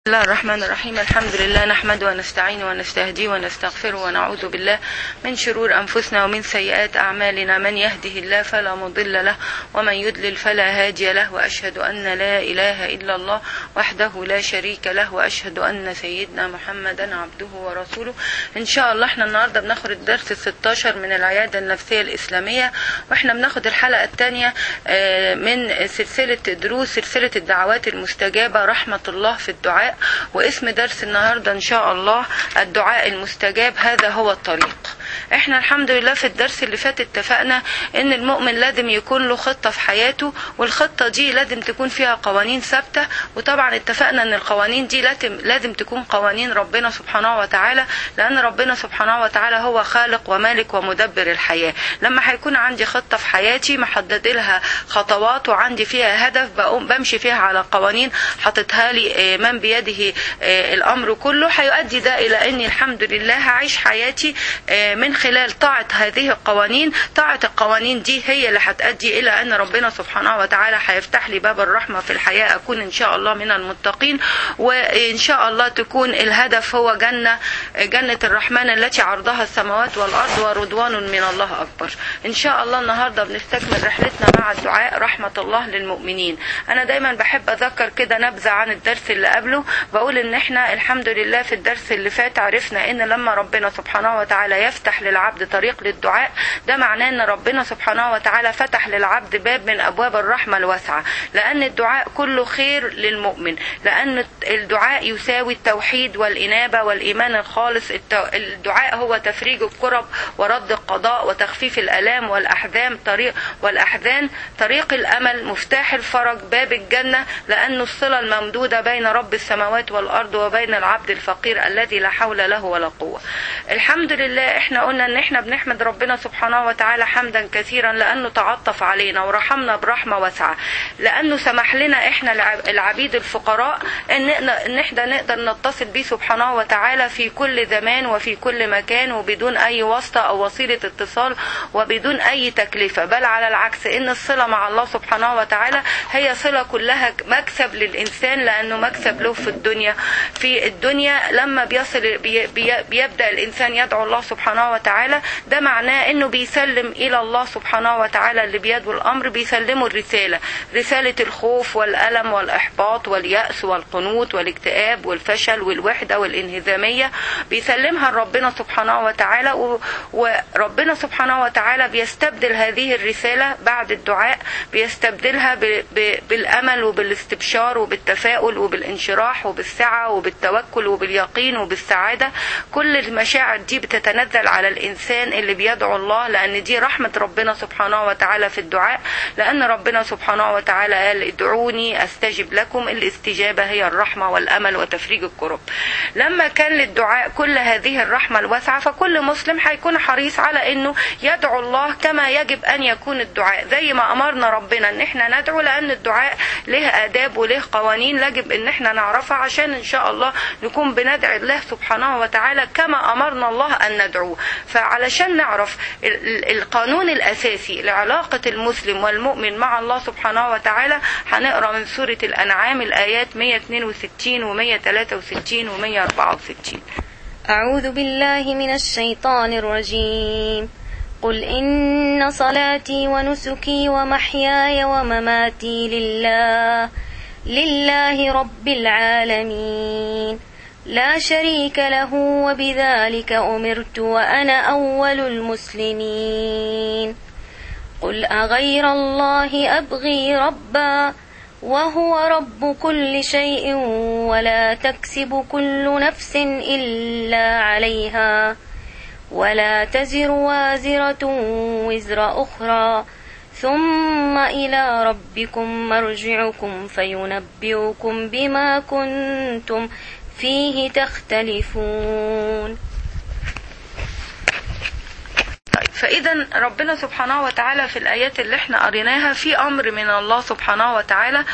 بسم الله الرحمن الرحيم الحمد لله نحمده ونستعين ونستهديه ونستغفره ونعوذ بالله من شرور أنفسنا ومن سيئات أعمالنا من يهده الله فلا مضل له ومن يضلل فلا هادي له وأشهد أن لا إله إلا الله وحده لا شريك له وأشهد أن سيدنا محمدا عبده ورسوله إن شاء الله احنا النهاردة بناخد الدرس ال 16 من العيادة النفسية الإسلامية واحنا بناخد الحلقة الثانية من سلسلة دروس سلسلة الدعوات المستجابة رحمة الله في الدعاء واسم درس النهارده ان شاء الله الدعاء المستجاب هذا هو الطريق احنا الحمد لله في الدرس اللي فات اتفقنا ان المؤمن لازم يكون له خطه في حياته والخطه دي لازم تكون فيها قوانين ثابته وطبعا اتفقنا ان القوانين دي لازم لازم تكون قوانين ربنا سبحانه وتعالى لان ربنا سبحانه وتعالى هو خالق ومالك ومدبر الحياه لما هيكون عندي خطه في حياتي محدد لها خطوات وعندي فيها هدف بقوم بمشي فيها على قوانين حاططها لي من بيده الامر كله هيؤدي ده الى اني الحمد لله هعيش حياتي من خلال طاعة هذه القوانين طاعة القوانين دي هي اللي هتؤدي إلى أن ربنا سبحانه وتعالى هيفتح لي باب الرحمة في الحياة أكون إن شاء الله من المتقين وإن شاء الله تكون الهدف هو جنة جنة الرحمن التي عرضها السماوات والأرض ورضوان من الله أكبر إن شاء الله النهاردة بنستكمل رحلتنا مع الدعاء رحمة الله للمؤمنين أنا دايما بحب أذكر كده نبذة عن الدرس اللي قبله بقول إن إحنا الحمد لله في الدرس اللي فات عرفنا إن لما ربنا سبحانه وتعالى يفتح للعبد طريق للدعاء ده معناه ان ربنا سبحانه وتعالى فتح للعبد باب من ابواب الرحمه الواسعه لان الدعاء كله خير للمؤمن لان الدعاء يساوي التوحيد والانابه والايمان الخالص الدعاء هو تفريج الكرب ورد القضاء وتخفيف الالام والاحزان طريق والاحزان طريق الامل مفتاح الفرج باب الجنه لانه الصله الممدوده بين رب السماوات والارض وبين العبد الفقير الذي لا حول له ولا قوه الحمد لله احنا قلنا ان احنا بنحمد ربنا سبحانه وتعالى حمدا كثيرا لانه تعطف علينا ورحمنا برحمه واسعه لانه سمح لنا احنا العبيد الفقراء ان ان احنا نقدر نتصل به سبحانه وتعالى في كل زمان وفي كل مكان وبدون اي واسطه او وسيله اتصال وبدون اي تكلفه بل على العكس ان الصله مع الله سبحانه وتعالى هي صله كلها مكسب للانسان لانه مكسب له في الدنيا في الدنيا لما بيصل بي بي بيبدا الانسان يدعو الله سبحانه وتعالى ده معناه انه بيسلم الى الله سبحانه وتعالى اللي بيده الامر بيسلمه الرساله رساله الخوف والالم والاحباط والياس والقنوط والاكتئاب والفشل والوحده والانهزاميه بيسلمها لربنا سبحانه وتعالى وربنا سبحانه وتعالى بيستبدل هذه الرساله بعد الدعاء بيستبدلها بالامل وبالاستبشار وبالتفاؤل وبالانشراح وبالسعه وبالتوكل وباليقين وبالسعاده كل المشاعر دي بتتنزل على الإنسان اللي بيدعو الله لأن دي رحمة ربنا سبحانه وتعالى في الدعاء لأن ربنا سبحانه وتعالى قال ادعوني أستجب لكم الاستجابة هي الرحمة والأمل وتفريج الكرب لما كان للدعاء كل هذه الرحمة الواسعة فكل مسلم هيكون حريص على أنه يدعو الله كما يجب أن يكون الدعاء زي ما أمرنا ربنا أن احنا ندعو لأن الدعاء له آداب وله قوانين يجب أن احنا نعرفها عشان إن شاء الله نكون بندعي الله سبحانه وتعالى كما أمرنا الله أن ندعوه فعلشان نعرف القانون الأساسي لعلاقة المسلم والمؤمن مع الله سبحانه وتعالى هنقرأ من سورة الأنعام الآيات 162 و 163 و 164 أعوذ بالله من الشيطان الرجيم قل إن صلاتي ونسكي ومحياي ومماتي لله لله رب العالمين لا شريك له وبذلك أمرت وأنا أول المسلمين قل أغير الله أبغي ربا وهو رب كل شيء ولا تكسب كل نفس إلا عليها ولا تزر وازرة وزر أخرى ثم إلى ربكم مرجعكم فينبئكم بما كنتم فيه تختلفون طيب فاذا ربنا سبحانه وتعالى في الايات اللي احنا قريناها في امر من الله سبحانه وتعالى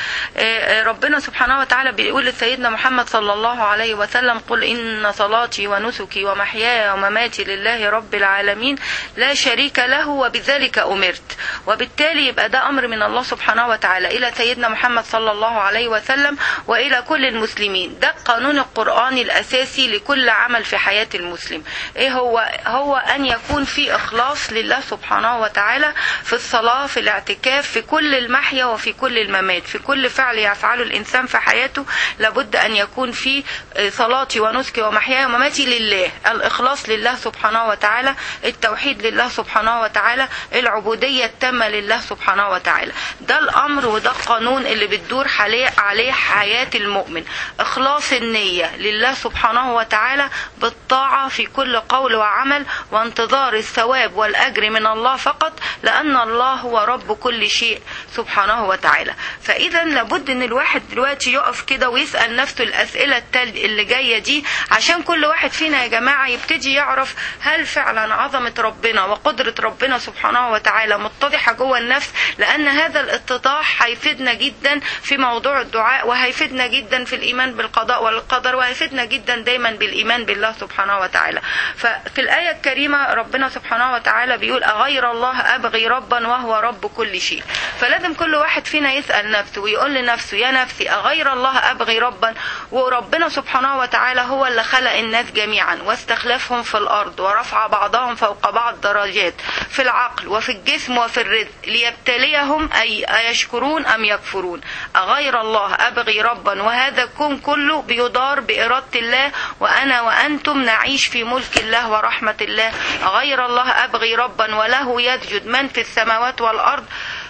ربنا سبحانه وتعالى بيقول لسيدنا محمد صلى الله عليه وسلم قل ان صلاتي ونسكي ومحياي ومماتي لله رب العالمين لا شريك له وبذلك امرت وبالتالي يبقى ده امر من الله سبحانه وتعالى الى سيدنا محمد صلى الله عليه وسلم والى كل المسلمين ده القانون القراني الاساسي لكل عمل في حياه المسلم ايه هو هو ان يكون في اخلاص لله سبحانه وتعالى في الصلاه في الاعتكاف في كل المحيا وفي كل الممات في كل فعل يفعله الانسان في حياته لابد ان يكون في صلاتي ونسكي ومحياي ومماتي لله الاخلاص لله سبحانه وتعالى التوحيد لله سبحانه وتعالى العبوديه التامه لله سبحانه وتعالى ده الامر وده القانون اللي بتدور عليه حياه المؤمن اخلاص النيه لله سبحانه وتعالى بالطاعه في كل قول وعمل وانتظار الثواب والاجر من الله فقط لان الله هو رب كل شيء سبحانه وتعالى فاذا لابد ان الواحد دلوقتي يقف كده ويسال نفسه الاسئله التال اللي جايه دي عشان كل واحد فينا يا جماعه يبتدي يعرف هل فعلا عظمه ربنا وقدره ربنا سبحانه وتعالى متضحه جوه النفس لان هذا الاتضاح هيفيدنا جدا في موضوع الدعاء وهيفيدنا جدا في الايمان بالقضاء والقدر وهيفيدنا جدا دايما بالايمان بالله سبحانه وتعالى ففي الايه الكريمه ربنا سبحانه وتعالى بيقول اغير الله ابغي ربا وهو رب كل شيء فلازم كل واحد فينا يسال نفسه ويقول لنفسه يا نفسي اغير الله ابغي ربا وربنا سبحانه وتعالى هو اللي خلق الناس جميعا واستخلفهم في الارض ورفع بعضهم فوق بعض درجات في العقل وفي الجسم وفي الرزق ليبتليهم اي ايشكرون ام يكفرون اغير الله ابغي ربا وهذا الكون كله بيدار باراده الله وانا وانتم نعيش في ملك الله ورحمه الله غير الله ابغي ربا وله يسجد من في السماوات والارض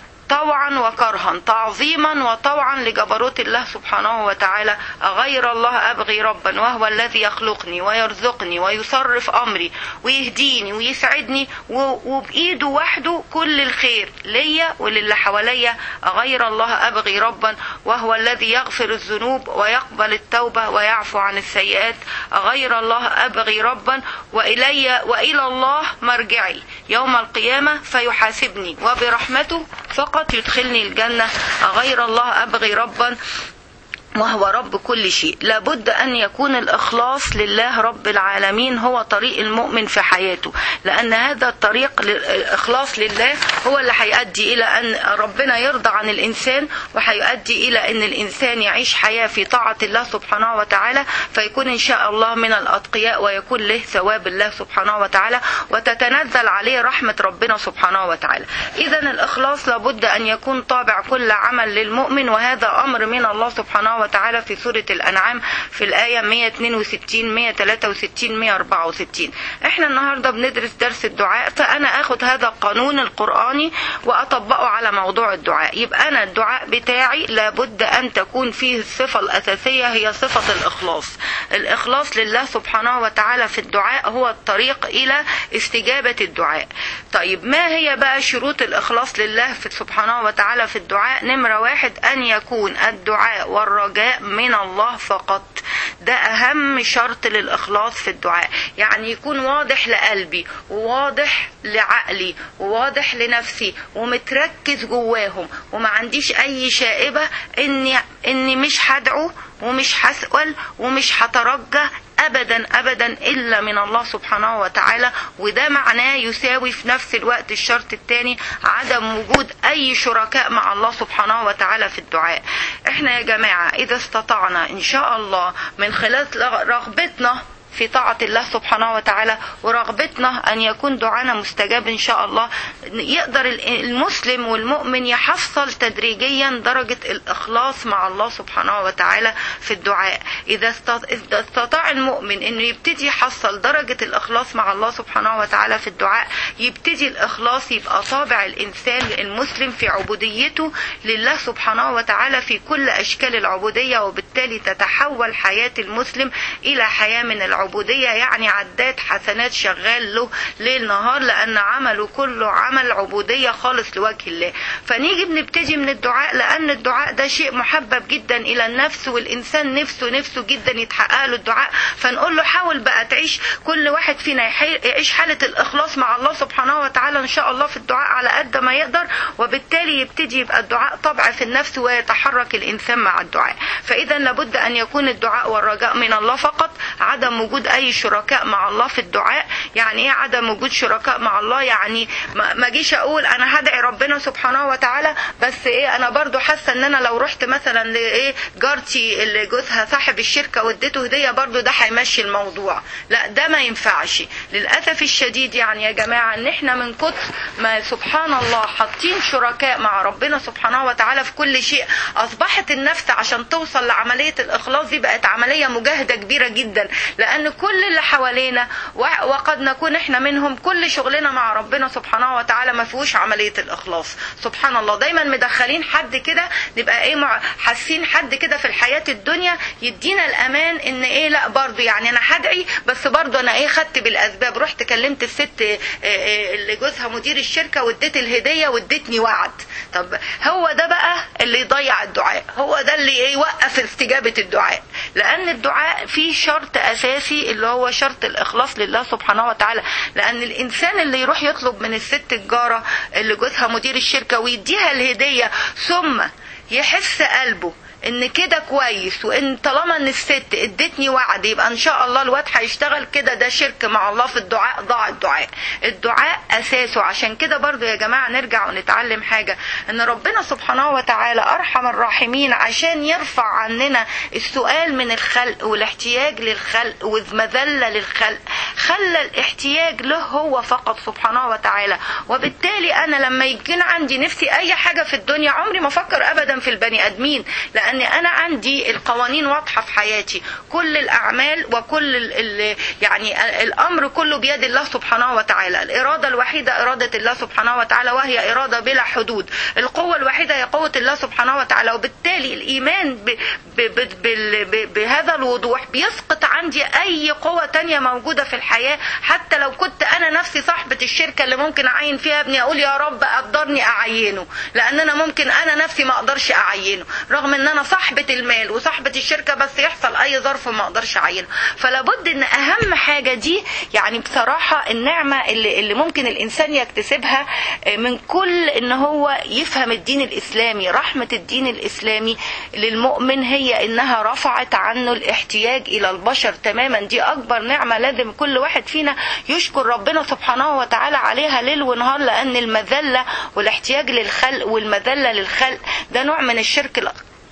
طوعا وكرها تعظيما وطوعا لجبروت الله سبحانه وتعالى غير الله ابغي ربا وهو الذي يخلقني ويرزقني ويصرف امري ويهديني ويسعدني وبايده وحده كل الخير ليا وللي حواليا غير الله ابغي ربا وهو الذي يغفر الذنوب ويقبل التوبه ويعفو عن السيئات غير الله ابغي ربا والي والى الله مرجعي يوم القيامه فيحاسبني وبرحمته فقط فقط يدخلني الجنة غير الله أبغي ربا وهو رب كل شيء لابد أن يكون الإخلاص لله رب العالمين هو طريق المؤمن في حياته لأن هذا الطريق الإخلاص لله هو اللي هيؤدي إلى أن ربنا يرضى عن الإنسان وهيؤدي إلى أن الإنسان يعيش حياة في طاعة الله سبحانه وتعالى فيكون إن شاء الله من الأتقياء ويكون له ثواب الله سبحانه وتعالى وتتنزل عليه رحمة ربنا سبحانه وتعالى إذا الإخلاص لابد أن يكون طابع كل عمل للمؤمن وهذا أمر من الله سبحانه وتعالى في سورة الأنعام في الآية 162 163 164 احنا النهاردة بندرس درس الدعاء فأنا أخد هذا القانون القرآني وأطبقه على موضوع الدعاء يبقى أنا الدعاء بتاعي لابد أن تكون فيه الصفة الأساسية هي صفة الإخلاص الإخلاص لله سبحانه وتعالى في الدعاء هو الطريق إلى استجابة الدعاء طيب ما هي بقى شروط الإخلاص لله في سبحانه وتعالى في الدعاء نمرة واحد أن يكون الدعاء والرجاء من الله فقط ده أهم شرط للإخلاص في الدعاء يعني يكون واضح لقلبي وواضح لعقلي وواضح لنفسي ومتركز جواهم وما عنديش أي شائبة إني إني مش هدعو ومش هسأل ومش هترجى ابدا ابدا الا من الله سبحانه وتعالى وده معناه يساوي في نفس الوقت الشرط الثاني عدم وجود اي شركاء مع الله سبحانه وتعالى في الدعاء احنا يا جماعه اذا استطعنا ان شاء الله من خلال رغبتنا في طاعة الله سبحانه وتعالى ورغبتنا أن يكون دعانا مستجاب إن شاء الله يقدر المسلم والمؤمن يحصل تدريجيا درجة الإخلاص مع الله سبحانه وتعالى في الدعاء إذا استطاع المؤمن أنه يبتدي يحصل درجة الإخلاص مع الله سبحانه وتعالى في الدعاء يبتدي الإخلاص يبقى طابع الإنسان المسلم في عبوديته لله سبحانه وتعالى في كل أشكال العبودية وبالتالي وبالتالي تتحول حياة المسلم إلى حياة من العبودية يعني عداد حسنات شغال له ليل نهار لأن عمله كله عمل عبودية خالص لوجه الله فنيجي بنبتدي من الدعاء لأن الدعاء ده شيء محبب جدا إلى النفس والإنسان نفسه نفسه جدا يتحقق له الدعاء فنقول له حاول بقى تعيش كل واحد فينا يحي- يعيش حالة الإخلاص مع الله سبحانه وتعالى إن شاء الله في الدعاء على قد ما يقدر وبالتالي يبتدي يبقى الدعاء طبع في النفس ويتحرك الإنسان مع الدعاء فإذا لابد أن يكون الدعاء والرجاء من الله فقط عدم وجود أي شركاء مع الله في الدعاء يعني إيه عدم وجود شركاء مع الله يعني ما ما اجيش أقول أنا هدعي ربنا سبحانه وتعالى بس إيه أنا برضو حاسة إن أنا لو رحت مثلا لإيه جارتي اللي جوزها صاحب الشركة واديته هدية برضو ده هيمشي الموضوع لا ده ما ينفعش للأسف الشديد يعني يا جماعة إن إحنا من كتر ما سبحان الله حاطين شركاء مع ربنا سبحانه وتعالى في كل شيء أصبحت النفس عشان توصل لعملية الإخلاص دي بقت عملية مجاهدة كبيرة جدا لأن كل اللي حوالينا و- وقد نكون إحنا منهم كل شغلنا مع ربنا سبحانه وتعالى ما فيهوش عملية الإخلاص سبحان الله دايما مدخلين حد كده نبقى إيه مع- حاسين حد كده في الحياة الدنيا يدينا الأمان إن إيه لا برضو يعني أنا هدعي بس برضو أنا إيه خدت بالأسباب رحت كلمت الست آه، آه، اللي جوزها مدير الشركة واديت الهدية وادتني وعد طب هو ده بقى اللي يضيع الدعاء هو ده اللي ايه يوقف استجابة الدعاء لأن الدعاء فيه شرط أساسي اللي هو شرط الإخلاص لله سبحانه وتعالى لأن الإنسان اللي يروح يطلب من الست الجارة اللي جوزها مدير الشركة ويديها الهدية ثم يحس قلبه ان كده كويس وان طالما ان الست ادتني وعد يبقى ان شاء الله الواد هيشتغل كده ده شرك مع الله في الدعاء ضاع الدعاء الدعاء اساسه عشان كده برضو يا جماعه نرجع ونتعلم حاجه ان ربنا سبحانه وتعالى ارحم الراحمين عشان يرفع عننا السؤال من الخلق والاحتياج للخلق والمذله للخلق خلى الاحتياج له هو فقط سبحانه وتعالى وبالتالي انا لما يكون عندي نفسي اي حاجه في الدنيا عمري ما افكر ابدا في البني ادمين لان انا عندي القوانين واضحه في حياتي كل الاعمال وكل ال ال يعني الامر كله بيد الله سبحانه وتعالى الاراده الوحيده اراده الله سبحانه وتعالى وهي اراده بلا حدود القوه الوحيده هي قوه الله سبحانه وتعالى وبالتالي الايمان ب ب ب بال- ب بهذا الوضوح بيسقط عندي اي قوه تانية موجوده في الحياه حتى لو كنت انا نفسي صاحبه الشركه اللي ممكن اعين فيها ابني اقول يا رب قدرني اعينه لان انا ممكن انا نفسي ما اقدرش اعينه رغم ان انا صاحبه المال وصاحبه الشركه بس يحصل اي ظرف ما اقدرش اعينه فلابد ان اهم حاجه دي يعني بصراحه النعمه اللي, اللي ممكن الانسان يكتسبها من كل ان هو يفهم الدين الاسلامي رحمه الدين الاسلامي للمؤمن هي انها رفعت عنه الاحتياج الى البشر تماما دي اكبر نعمه لازم كل واحد فينا يشكر ربنا سبحانه وتعالى عليها ليل ونهار لان المذله والاحتياج للخلق والمذله للخلق ده نوع من الشرك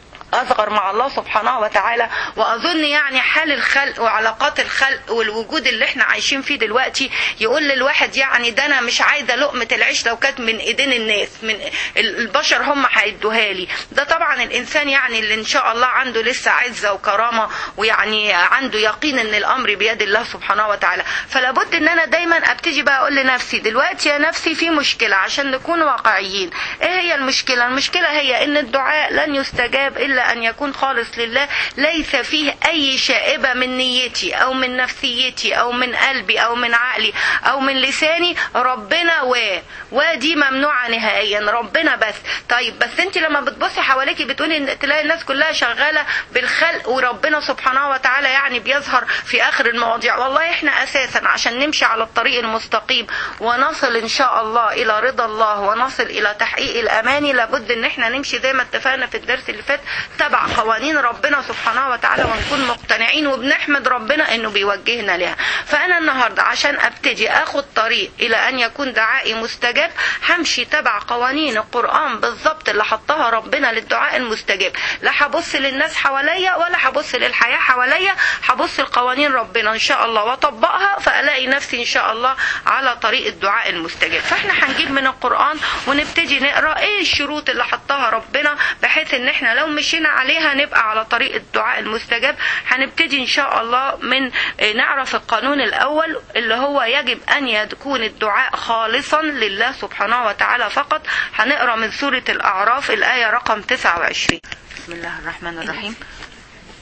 أصغر مع الله سبحانه وتعالى وأظن يعني حال الخلق وعلاقات الخلق والوجود اللي احنا عايشين فيه دلوقتي يقول للواحد يعني ده أنا مش عايزة لقمة العيش لو كانت من إيدين الناس من البشر هم هيدوها لي ده طبعا الإنسان يعني اللي إن شاء الله عنده لسه عزة وكرامة ويعني عنده يقين إن الأمر بيد الله سبحانه وتعالى فلا بد إن أنا دايما أبتدي بقى أقول لنفسي دلوقتي يا نفسي في مشكلة عشان نكون واقعيين إيه هي المشكلة المشكلة هي إن الدعاء لن يستجاب إلا أن يكون خالص لله ليس فيه أي شائبة من نيتي أو من نفسيتي أو من قلبي أو من عقلي أو من لساني ربنا و ودي ممنوعة نهائيا ربنا بس طيب بس أنت لما بتبصي حواليكي بتقولي إن تلاقي الناس كلها شغالة بالخلق وربنا سبحانه وتعالى يعني بيظهر في آخر المواضيع والله إحنا أساسا عشان نمشي على الطريق المستقيم ونصل إن شاء الله إلى رضا الله ونصل إلى تحقيق الأماني لابد إن إحنا نمشي زي ما اتفقنا في الدرس اللي فات تبع قوانين ربنا سبحانه وتعالى ونكون مقتنعين وبنحمد ربنا انه بيوجهنا لها فانا النهارده عشان ابتدي اخد طريق الى ان يكون دعائي مستجاب همشي تبع قوانين القران بالظبط اللي حطها ربنا للدعاء المستجاب لا هبص للناس حواليا ولا هبص للحياه حواليا هبص لقوانين ربنا ان شاء الله واطبقها فالاقي نفسي ان شاء الله على طريق الدعاء المستجاب فاحنا هنجيب من القران ونبتدي نقرا ايه الشروط اللي حطها ربنا بحيث ان احنا لو مشينا عليها نبقى على طريق الدعاء المستجاب هنبتدي ان شاء الله من نعرف القانون الاول اللي هو يجب ان يكون الدعاء خالصا لله سبحانه وتعالى فقط هنقرا من سوره الاعراف الايه رقم 29 بسم الله الرحمن الرحيم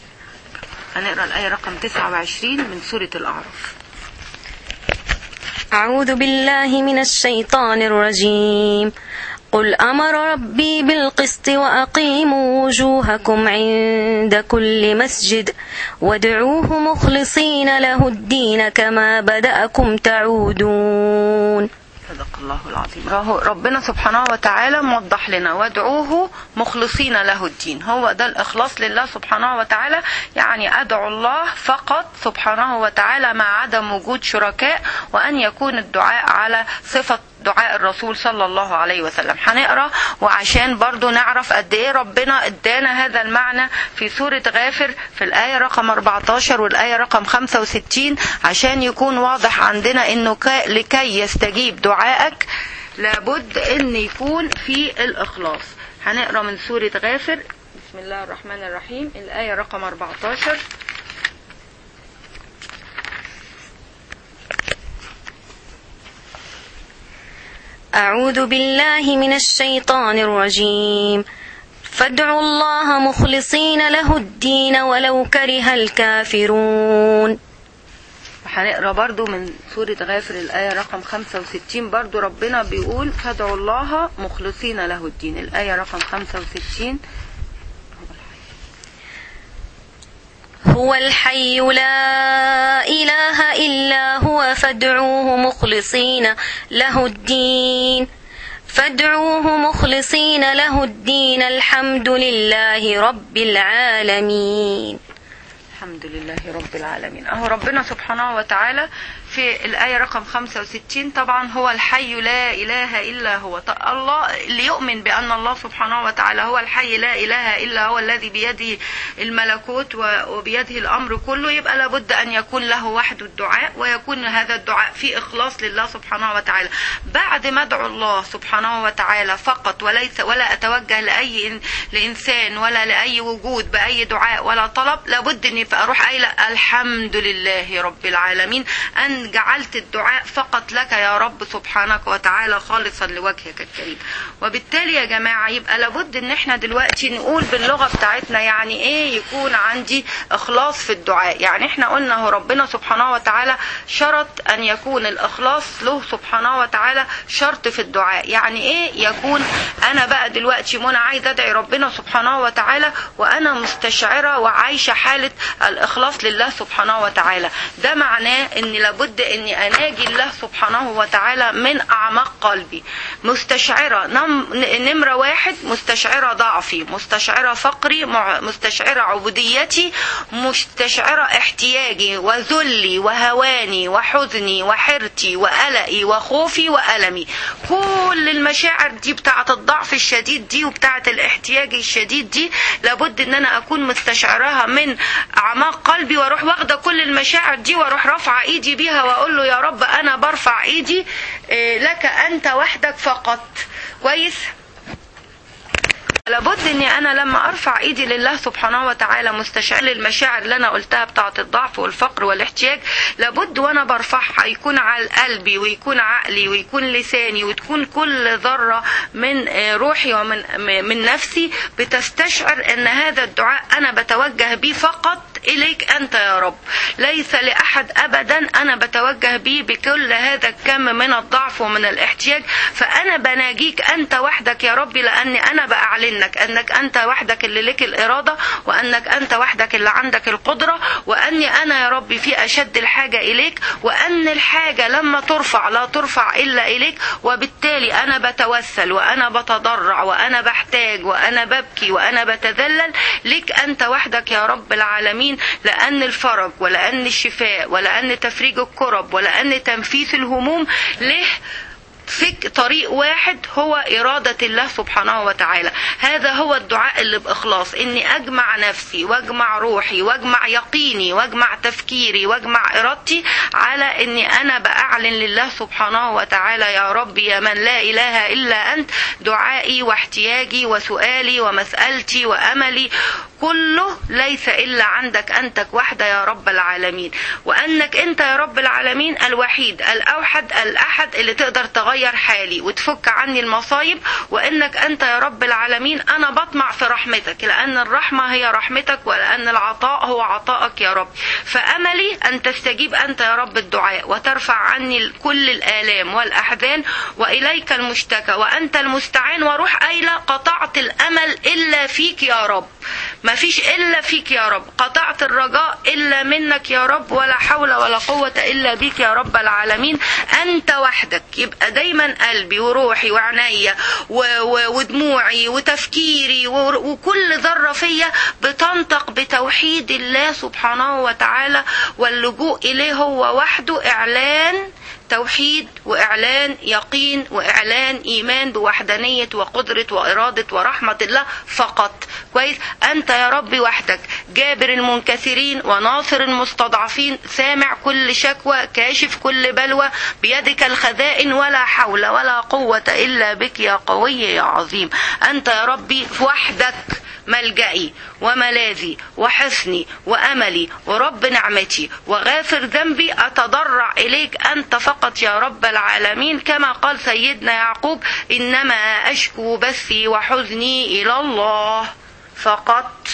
هنقرا الآية رقم 29 من سورة الأعراف أعوذ بالله من الشيطان الرجيم قل أمر ربي بالقسط وأقيموا وجوهكم عند كل مسجد وادعوه مخلصين له الدين كما بدأكم تعودون صدق الله العظيم راهو ربنا سبحانه وتعالى موضح لنا وادعوه مخلصين له الدين هو ده الإخلاص لله سبحانه وتعالى يعني أدعو الله فقط سبحانه وتعالى مع عدم وجود شركاء وأن يكون الدعاء على صفة دعاء الرسول صلى الله عليه وسلم هنقرا وعشان برضو نعرف قد ايه ربنا ادانا هذا المعنى في سورة غافر في الآية رقم 14 والآية رقم 65 عشان يكون واضح عندنا انه ك- لكي يستجيب دعائك لابد ان يكون في الإخلاص هنقرا من سورة غافر بسم الله الرحمن الرحيم الآية رقم 14 أعوذ بالله من الشيطان الرجيم فادعوا الله مخلصين له الدين ولو كره الكافرون هنقرا برضو من سورة غافر الآية رقم 65 برضو ربنا بيقول فادعوا الله مخلصين له الدين الآية رقم 65 هو الحي لا إله إلا هو فادعوه مخلصين له الدين فادعوه مخلصين له الدين الحمد لله رب العالمين الحمد لله رب العالمين اهو ربنا سبحانه وتعالى في الآية رقم 65 طبعا هو الحي لا إله إلا هو ط- الله اللي يؤمن بأن الله سبحانه وتعالى هو الحي لا إله إلا هو الذي بيده الملكوت و- وبيده الأمر كله يبقى لابد أن يكون له وحده الدعاء ويكون هذا الدعاء في إخلاص لله سبحانه وتعالى بعد ما أدعو الله سبحانه وتعالى فقط وليس ولا أتوجه لأي إن- لإنسان ولا لأي وجود بأي دعاء ولا طلب لابد أني أروح قايلة الحمد لله رب العالمين أن جعلت الدعاء فقط لك يا رب سبحانك وتعالى خالصا لوجهك الكريم وبالتالي يا جماعة يبقى لابد ان احنا دلوقتي نقول باللغة بتاعتنا يعني ايه يكون عندي اخلاص في الدعاء يعني احنا قلنا هو ربنا سبحانه وتعالى شرط ان يكون الاخلاص له سبحانه وتعالى شرط في الدعاء يعني ايه يكون انا بقى دلوقتي منى عايزه ادعي ربنا سبحانه وتعالى وانا مستشعره وعايشه حاله الاخلاص لله سبحانه وتعالى ده معناه ان لابد اني اناجي الله سبحانه وتعالى من اعماق قلبي مستشعره نم نمره واحد مستشعره ضعفي مستشعره فقري مع- مستشعره عبوديتي مستشعره احتياجي وذلي وهواني وحزني وحيرتي وقلقي وخوفي والمي كل المشاعر دي بتاعه الضعف الشديد دي وبتاعه الاحتياج الشديد دي لابد ان انا اكون مستشعرها من اعماق قلبي واروح واخده كل المشاعر دي واروح رافعه ايدي بيها واقول له يا رب انا برفع ايدي إيه، لك انت وحدك فقط كويس لابد اني انا لما ارفع ايدي لله سبحانه وتعالى مستشعر المشاعر اللي انا قلتها بتاعه الضعف والفقر والاحتياج لابد وانا برفعها يكون على قلبي ويكون عقلي ويكون لساني وتكون كل ذره من آه، روحي ومن من نفسي بتستشعر ان هذا الدعاء انا بتوجه بيه فقط اليك انت يا رب ليس لاحد ابدا انا بتوجه بيه بكل هذا الكم من الضعف ومن الاحتياج فانا بناجيك انت وحدك يا ربي لاني انا باعلنك انك انت وحدك اللي لك الاراده وانك انت وحدك اللي عندك القدره واني انا يا ربي في اشد الحاجه اليك وان الحاجه لما ترفع لا ترفع الا اليك وبالتالي انا بتوسل وانا بتضرع وانا بحتاج وانا ببكي وانا بتذلل لك انت وحدك يا رب العالمين لان الفرج ولان الشفاء ولان تفريج الكرب ولان تنفيس الهموم له فك طريق واحد هو إرادة الله سبحانه وتعالى هذا هو الدعاء اللي بإخلاص إني أجمع نفسي وأجمع روحي وأجمع يقيني وأجمع تفكيري وأجمع إرادتي على إني أنا بأعلن لله سبحانه وتعالى يا رب يا من لا إله إلا أنت دعائي واحتياجي وسؤالي ومسألتي وأملي كله ليس إلا عندك أنتك وحدة يا رب العالمين وأنك أنت يا رب العالمين الوحيد الأوحد الأحد اللي تقدر تغير حالي وتفك عني المصايب وأنك أنت يا رب العالمين أنا بطمع في رحمتك لأن الرحمة هي رحمتك ولأن العطاء هو عطائك يا رب فأملي أن تستجيب أنت يا رب الدعاء وترفع عني كل الآلام والأحزان وإليك المشتكى وأنت المستعان وروح قايلة قطعت الأمل إلا فيك يا رب ما فيش إلا فيك يا رب قطعت الرجاء إلا منك يا رب ولا حول ولا قوة إلا بك يا رب العالمين أنت وحدك يبقى دايما قلبي وروحي وعناية و- و- ودموعي وتفكيري و- وكل ذرة فيا بتنطق بتوحيد الله سبحانه وتعالى واللجوء إليه هو وحده إعلان توحيد وإعلان يقين وإعلان إيمان بوحدانية وقدرة وإرادة ورحمة الله فقط كويس أنت يا ربي وحدك جابر المنكسرين وناصر المستضعفين سامع كل شكوى كاشف كل بلوى بيدك الخزائن ولا حول ولا قوة إلا بك يا قوي يا عظيم أنت يا ربي وحدك ملجئي وملاذي وحصني واملي ورب نعمتي وغافر ذنبي اتضرع اليك انت فقط يا رب العالمين كما قال سيدنا يعقوب انما اشكو بثي وحزني الى الله فقط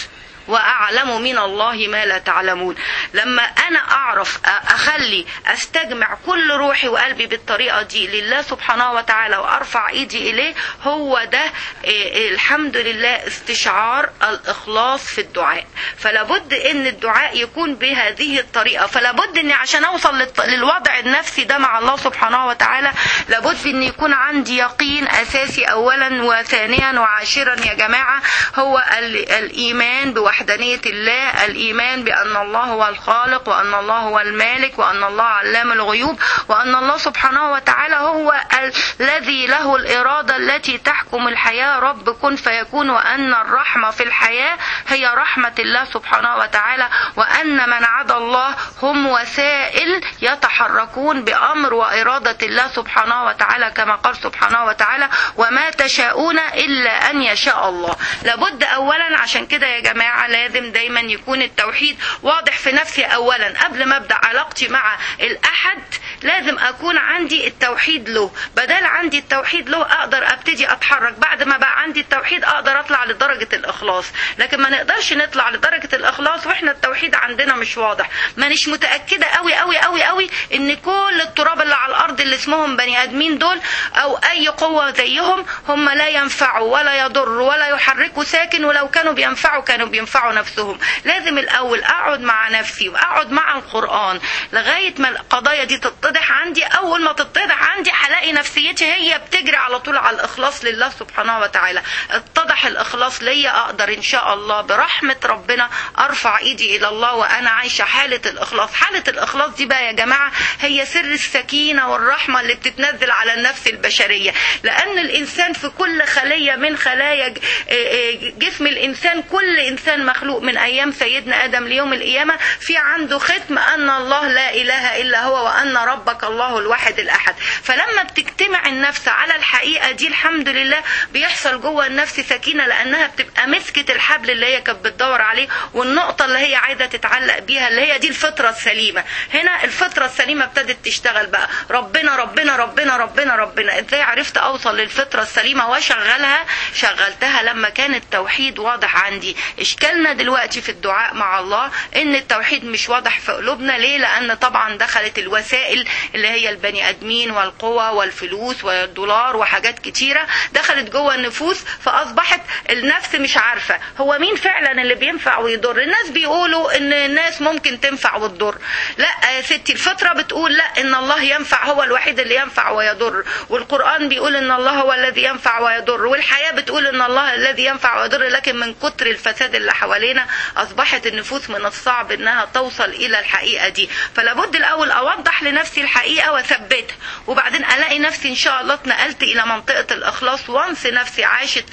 واعلم من الله ما لا تعلمون لما انا اعرف اخلي استجمع كل روحي وقلبي بالطريقه دي لله سبحانه وتعالى وارفع ايدي اليه هو ده إيه، الحمد لله استشعار الاخلاص في الدعاء فلا بد ان الدعاء يكون بهذه الطريقه فلا بد اني عشان اوصل للط- للوضع النفسي ده مع الله سبحانه وتعالى لابد ان يكون عندي يقين اساسي اولا وثانيا وعاشرا يا جماعه هو ال- الايمان بوحدانيه الله الايمان بان الله هو الخالق وان الله هو المالك وان الله علام الغيوب وان الله سبحانه وتعالى هو ال- الذي له الاراده التي تحكم الحياه رب كن فيكون وان الرحمه في الحياه هي رحمه الله سبحانه وتعالى وان من عدا الله هم وسائل يتحركون بامر واراده الله سبحانه وتعالى كما قال سبحانه وتعالى وما تشاءون الا ان يشاء الله لابد اولا عشان كده يا جماعه لازم دايما يكون التوحيد واضح في نفسي اولا قبل ما ابدا علاقتي مع الاحد لازم اكون عندي التوحيد له بدل عندي التوحيد له اقدر ابتدي اتحرك بعد ما بقى عندي التوحيد اقدر اطلع لدرجه الاخلاص لكن ما نقدرش نطلع لدرجه الاخلاص واحنا التوحيد عندنا مش واضح مانيش متاكده قوي قوي قوي قوي ان كل التراب اللي على الارض اللي اسمهم بني ادمين دول او اي قوه زيهم هم لا ينفعوا ولا يضروا ولا يحركوا ساكن ولو كانوا بينفعوا كانوا بينفعوا نفسهم لازم الاول اقعد مع نفسي واقعد مع القران لغايه ما القضايا دي تتضح عندي اول ما تتضح عندي هلاقي نفسيتي هي بتجري على طول على الاخلاص لله سبحانه وتعالى اتضح الاخلاص ليا اقدر ان شاء الله برحمه ربنا ارفع ايدي الى الله وانا عايشه حاله الاخلاص حاله الاخلاص دي بقى يا جماعه هي سر السكينه والرحمه اللي بتتنزل على النفس البشريه لان الانسان في كل خليه من خلايا ج- إيه إيه جسم الانسان كل انسان مخلوق من ايام سيدنا ادم ليوم القيامه في عنده ختم ان الله لا اله الا هو وان ربك الله الواحد الاحد فلما بتجتمع النفس على الحقيقه دي الحمد لله بيحصل جوه النفس سكينه لانها بتبقى مسكت الحبل اللي هي كانت بتدور عليه والنقطه اللي هي عايزه تتعلق بيها اللي هي دي الفطره السليمه هنا الفطره السليمه ابتدت تشتغل بقى ربنا ربنا ربنا ربنا ربنا ازاي عرفت اوصل للفطره السليمه واشغلها شغلتها لما كان التوحيد واضح عندي اشكالنا دلوقتي في الدعاء مع الله ان التوحيد مش واضح في قلوبنا ليه لان طبعا دخلت الوسائل اللي هي البني ادمين والقوى والفلوس والدولار وحاجات كتيره دخلت جوه النفوس فاصبحت النفس مش عارفه هو مين فعلا اللي بينفع ويضر الناس بيقولوا ان الناس ممكن تنفع وتضر لا يا ستي الفطره بتقول لا ان الله ينفع هو الوحيد اللي ينفع ويضر والقران بيقول ان الله هو الذي ينفع ويضر والحياه بتقول ان الله الذي ينفع ويضر لكن من كتر الفساد اللي حوالينا اصبحت النفوس من الصعب انها توصل الى الحقيقه دي فلابد الاول اوضح لنفسي الحقيقه واثبتها وبعدين الاقي نفسي ان شاء الله اتنقلت الى منطقه الاخلاص وانس نفسي عاشت حاله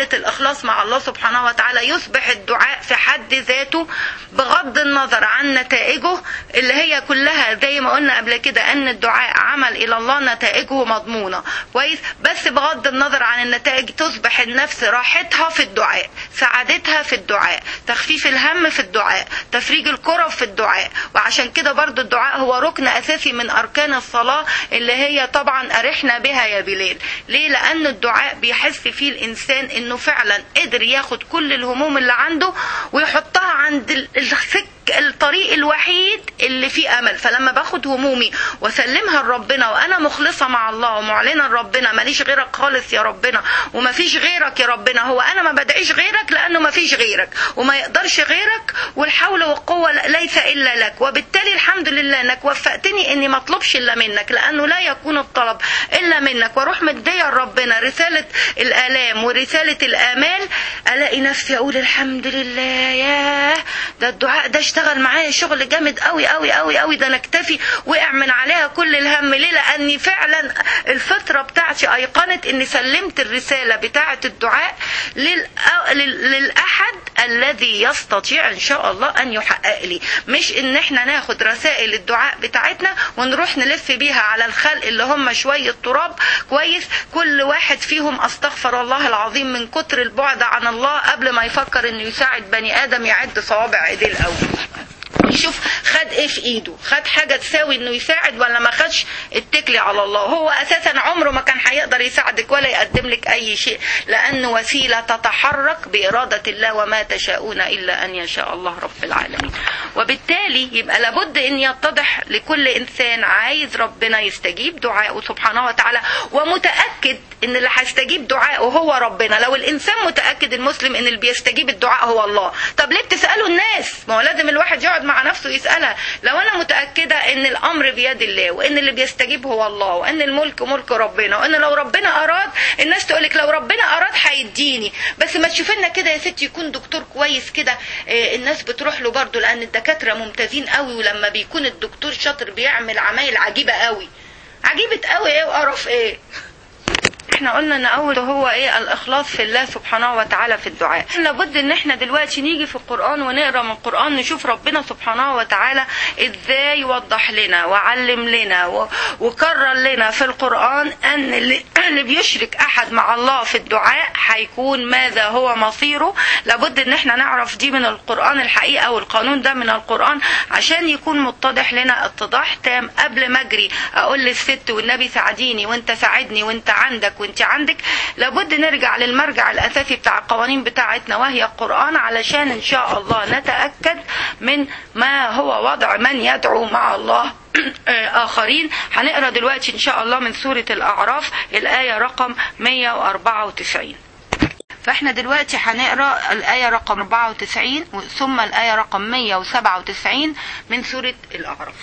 حالة الإخلاص مع الله سبحانه وتعالى يصبح الدعاء في حد ذاته بغض النظر عن نتائجه اللي هي كلها زي ما قلنا قبل كده أن الدعاء عمل إلى الله نتائجه مضمونة كويس بس بغض النظر عن النتائج تصبح النفس راحتها في الدعاء سعادتها في الدعاء تخفيف الهم في الدعاء تفريج الكرب في الدعاء وعشان كده برضو الدعاء هو ركن أساسي من أركان الصلاة اللي هي طبعا أرحنا بها يا بلال ليه لأن الدعاء بيحس فيه الإنسان إنه فعلا قدر ياخد كل الهموم اللي عنده ويحطها عند ال- السك الطريق الوحيد اللي فيه امل فلما باخد همومي واسلمها لربنا وانا مخلصه مع الله ومعلنه لربنا ماليش غيرك خالص يا ربنا ومفيش غيرك يا ربنا هو انا ما بدعيش غيرك لانه مفيش غيرك وما يقدرش غيرك والحول والقوه ليس الا لك وبالتالي الحمد لله انك وفقتني اني ما اطلبش الا منك لانه لا يكون الطلب الا منك واروح مديه لربنا رساله الالام ورساله الامال الاقي نفسي اقول الحمد لله ياه ده الدعاء ده اشتغل معايا شغل جامد قوي قوي قوي قوي ده انا اكتفي وقع من عليها كل الهم ليه لاني فعلا الفتره بتاعتي ايقنت اني سلمت الرساله بتاعه الدعاء للأ- لل- للاحد الذي يستطيع ان شاء الله ان يحقق لي مش ان احنا ناخد رسائل الدعاء بتاعتنا ونروح نلف بيها على الخلق اللي هم شويه تراب كويس كل واحد فيهم استغفر الله العظيم من كتر البعد عن الله قبل ما يفكر انه يساعد بني ادم يعد صوابع ايديه الاول يشوف خد ايه في ايده خد حاجه تساوي انه يساعد ولا ما خدش اتكلي على الله هو اساسا عمره ما كان هيقدر يساعدك ولا يقدم لك اي شيء لانه وسيله تتحرك باراده الله وما تشاءون الا ان يشاء الله رب العالمين وبالتالي يبقى لابد ان يتضح لكل انسان عايز ربنا يستجيب دعائه سبحانه وتعالى ومتاكد ان اللي هيستجيب دعائه هو ربنا لو الانسان متاكد المسلم ان اللي بيستجيب الدعاء هو الله طب ليه بتسالوا الناس ما هو لازم الواحد يقعد مع نفسه يسالها لو انا متاكده ان الامر بيد الله وان اللي بيستجيب هو الله وان الملك ملك ربنا وان لو ربنا اراد الناس تقولك لو ربنا اراد هيديني بس ما تشوف لنا كده يا ستي يكون دكتور كويس كده آه، الناس بتروح له برضه لان الدكاتره ممتازين قوي ولما بيكون الدكتور شاطر بيعمل عمايل عجيبه قوي عجيبه قوي ايه وقرف ايه احنا قلنا ان اول هو ايه الاخلاص في الله سبحانه وتعالى في الدعاء لابد ان احنا دلوقتي نيجي في القران ونقرا من القران نشوف ربنا سبحانه وتعالى ازاي وضح لنا وعلم لنا و- وكرر لنا في القران ان اللي, اللي بيشرك احد مع الله في الدعاء هيكون ماذا هو مصيره لابد ان احنا نعرف دي من القران الحقيقه والقانون ده من القران عشان يكون متضح لنا اتضاح تام قبل ما اجري اقول للست والنبي ساعديني وانت ساعدني وانت عندك وانت عندك لابد نرجع للمرجع الاساسي بتاع القوانين بتاعتنا وهي القران علشان ان شاء الله نتاكد من ما هو وضع من يدعو مع الله آخرين هنقرا دلوقتي إن شاء الله من سورة الأعراف الآية رقم 194 فاحنا دلوقتي هنقرا الآية رقم 94 ثم الآية رقم 197 من سورة الأعراف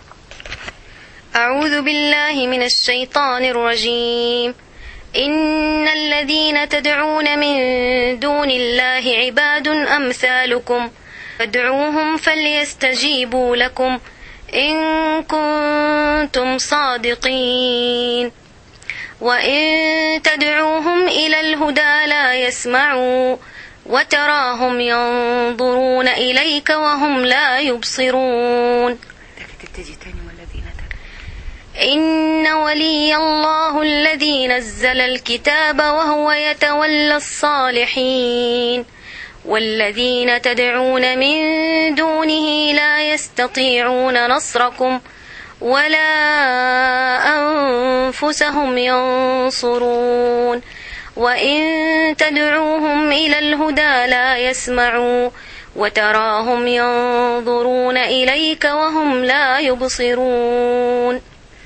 أعوذ بالله من الشيطان الرجيم إن الذين تدعون من دون الله عباد أمثالكم فادعوهم فليستجيبوا لكم إن كنتم صادقين وإن تدعوهم إلى الهدى لا يسمعوا وتراهم ينظرون إليك وهم لا يبصرون تبتدي تاني والذين إن ولي الله الذي نزل الكتاب وهو يتولى الصالحين والذين تدعون من دونه لا يستطيعون نصركم ولا أنفسهم ينصرون وإن تدعوهم إلى الهدى لا يسمعوا وتراهم ينظرون إليك وهم لا يبصرون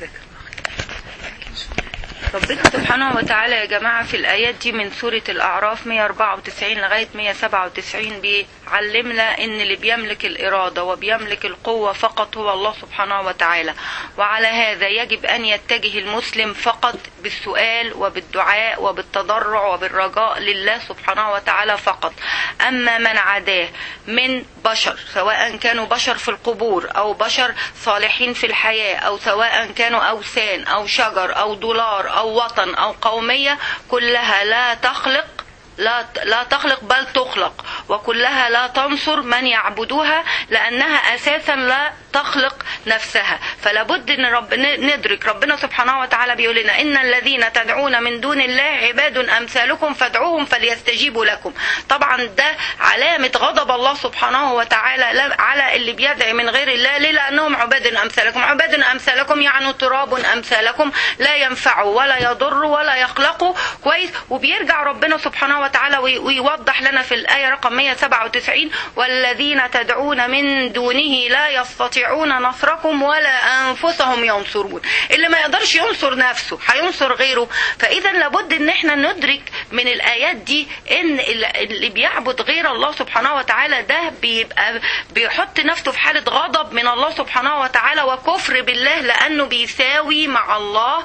ربنا سبحانه وتعالى يا جماعة في الآيات دي من سورة الأعراف 194 لغاية 197 بيعلمنا إن اللي بيملك الإرادة وبيملك القوة فقط هو الله سبحانه وتعالى وعلى هذا يجب أن يتجه المسلم فقط بالسؤال وبالدعاء وبالتضرع وبالرجاء لله سبحانه وتعالى فقط أما من عداه من بشر سواء كانوا بشر في القبور أو بشر صالحين في الحياة أو سواء كانوا أوثان أو شجر أو دولار أو وطن أو قومية كلها لا تخلق لا لا تخلق بل تخلق وكلها لا تنصر من يعبدوها لانها اساسا لا تخلق نفسها فلا بد ان رب ندرك ربنا سبحانه وتعالى بيقول لنا ان الذين تدعون من دون الله عباد امثالكم فادعوهم فليستجيبوا لكم طبعا ده علامه غضب الله سبحانه وتعالى على اللي بيدعي من غير الله ليه لانهم عباد امثالكم عباد امثالكم يعني تراب امثالكم لا ينفعوا ولا يضروا ولا يخلقوا كويس وبيرجع ربنا سبحانه وتعالى ويوضح لنا في الايه رقم 197 والذين تدعون من دونه لا يستطيعون نصركم ولا انفسهم ينصرون اللي ما يقدرش ينصر نفسه هينصر غيره فاذا لابد ان احنا ندرك من الايات دي ان اللي بيعبد غير الله سبحانه وتعالى ده بيبقى بيحط نفسه في حاله غضب من الله سبحانه وتعالى وكفر بالله لانه بيساوي مع الله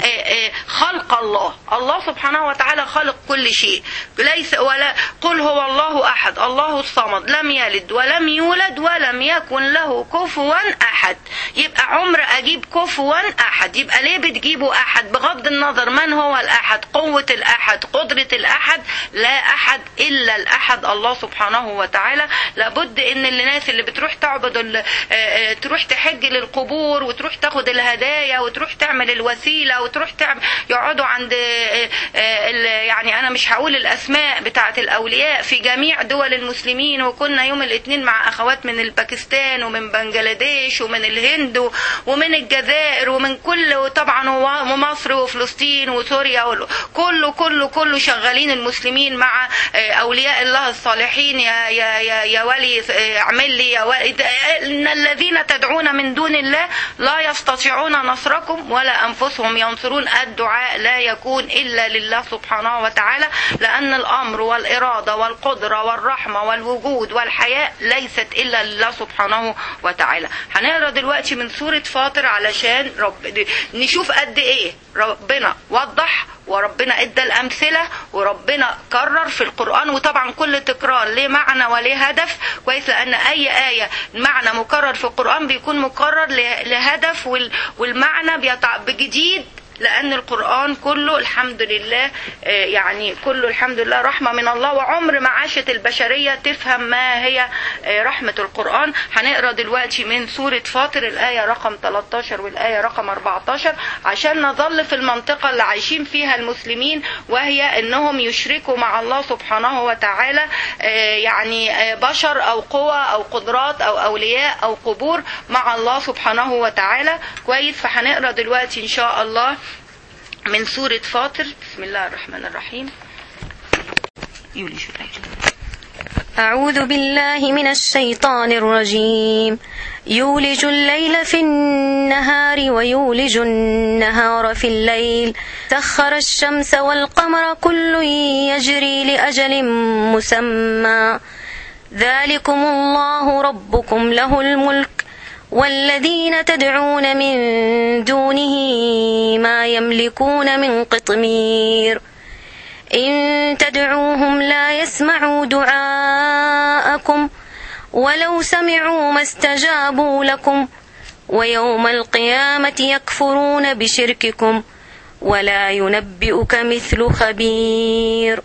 خلق الله الله سبحانه وتعالى خلق كل شيء ليس ولا قل هو الله احد الله الصمد لم يلد ولم يولد ولم يكن له كفوا احد يبقى عمر اجيب كفوا احد يبقى ليه بتجيبوا احد بغض النظر من هو الاحد قوه الاحد قدره الاحد لا احد الا الاحد الله سبحانه وتعالى لابد ان الناس اللي بتروح تعبد تروح تحج للقبور وتروح تاخد الهدايا وتروح تعمل الوسيله وتروح تعمل يقعدوا عند يعني انا مش هقول الاسماء بتاعه الاولياء في جميع دول المسلمين وكنا يوم الاثنين مع اخوات من الباكستان ومن بنجلاديش ومن الهند ومن الجزائر ومن كل طبعا ومصر وفلسطين وسوريا كله كله كله شغالين المسلمين مع اولياء الله الصالحين يا يا يا, يا ولي اعمل لي يا ولي ان الذين تدعون من دون الله لا يستطيعون نصركم ولا انفسهم ينصرون الدعاء لا يكون الا لله سبحانه وتعالى لان الامر والاراده والقدره والرحمه والوجود والحياه ليست الا لله سبحانه وتعالى هنقرا دلوقتي من سوره فاطر علشان رب نشوف قد ايه ربنا وضح وربنا ادى الامثله وربنا كرر في القران وطبعا كل تكرار ليه معنى وليه هدف كويس لان اي ايه معنى مكرر في القران بيكون مكرر لهدف والمعنى بيطع بجديد لأن القرآن كله الحمد لله يعني كله الحمد لله رحمة من الله وعمر ما عاشت البشرية تفهم ما هي رحمة القرآن هنقرأ دلوقتي من سورة فاطر الآية رقم 13 والآية رقم 14 عشان نظل في المنطقة اللي عايشين فيها المسلمين وهي أنهم يشركوا مع الله سبحانه وتعالى يعني بشر أو قوى أو قدرات أو أولياء أو قبور مع الله سبحانه وتعالى كويس فهنقرأ دلوقتي إن شاء الله من سورة فاطر بسم الله الرحمن الرحيم يولي شو أعوذ بالله من الشيطان الرجيم يولج الليل في النهار ويولج النهار في الليل سخر الشمس والقمر كل يجري لأجل مسمى ذلكم الله ربكم له الملك والذين تدعون من دونه ما يملكون من قطمير إن تدعوهم لا يسمعوا دعاءكم ولو سمعوا ما استجابوا لكم ويوم القيامة يكفرون بشرككم ولا ينبئك مثل خبير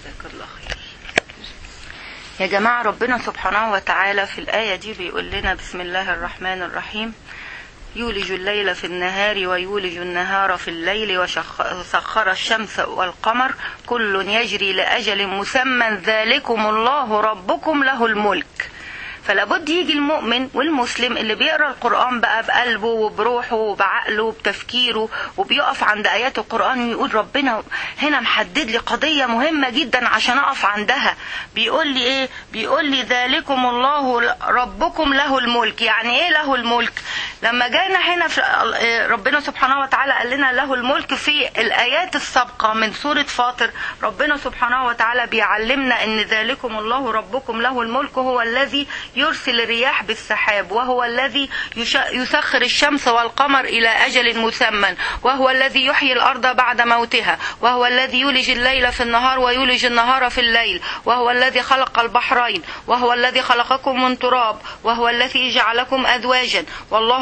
يا جماعة ربنا سبحانه وتعالى في الآية دي بيقول لنا بسم الله الرحمن الرحيم يولج الليل في النهار ويولج النهار في الليل وسخر الشمس والقمر كل يجري لأجل مسمى ذلكم الله ربكم له الملك فلابد يجي المؤمن والمسلم اللي بيقرا القران بقى بقلبه وبروحه وبعقله وبتفكيره وبيقف عند ايات القران ويقول ربنا هنا محدد لي قضيه مهمه جدا عشان اقف عندها بيقول لي ايه بيقول لي ذلكم الله ربكم له الملك يعني ايه له الملك لما جانا هنا في ربنا سبحانه وتعالى قال لنا له الملك في الايات السابقه من سوره فاطر ربنا سبحانه وتعالى بيعلمنا ان ذلكم الله ربكم له الملك هو الذي يرسل الرياح بالسحاب وهو الذي يسخر الشمس والقمر إلى أجل مسمى وهو الذي يحيي الأرض بعد موتها وهو الذي يولج الليل في النهار ويولج النهار في الليل وهو الذي خلق البحرين وهو الذي خلقكم من تراب وهو الذي جعلكم أزواجا والله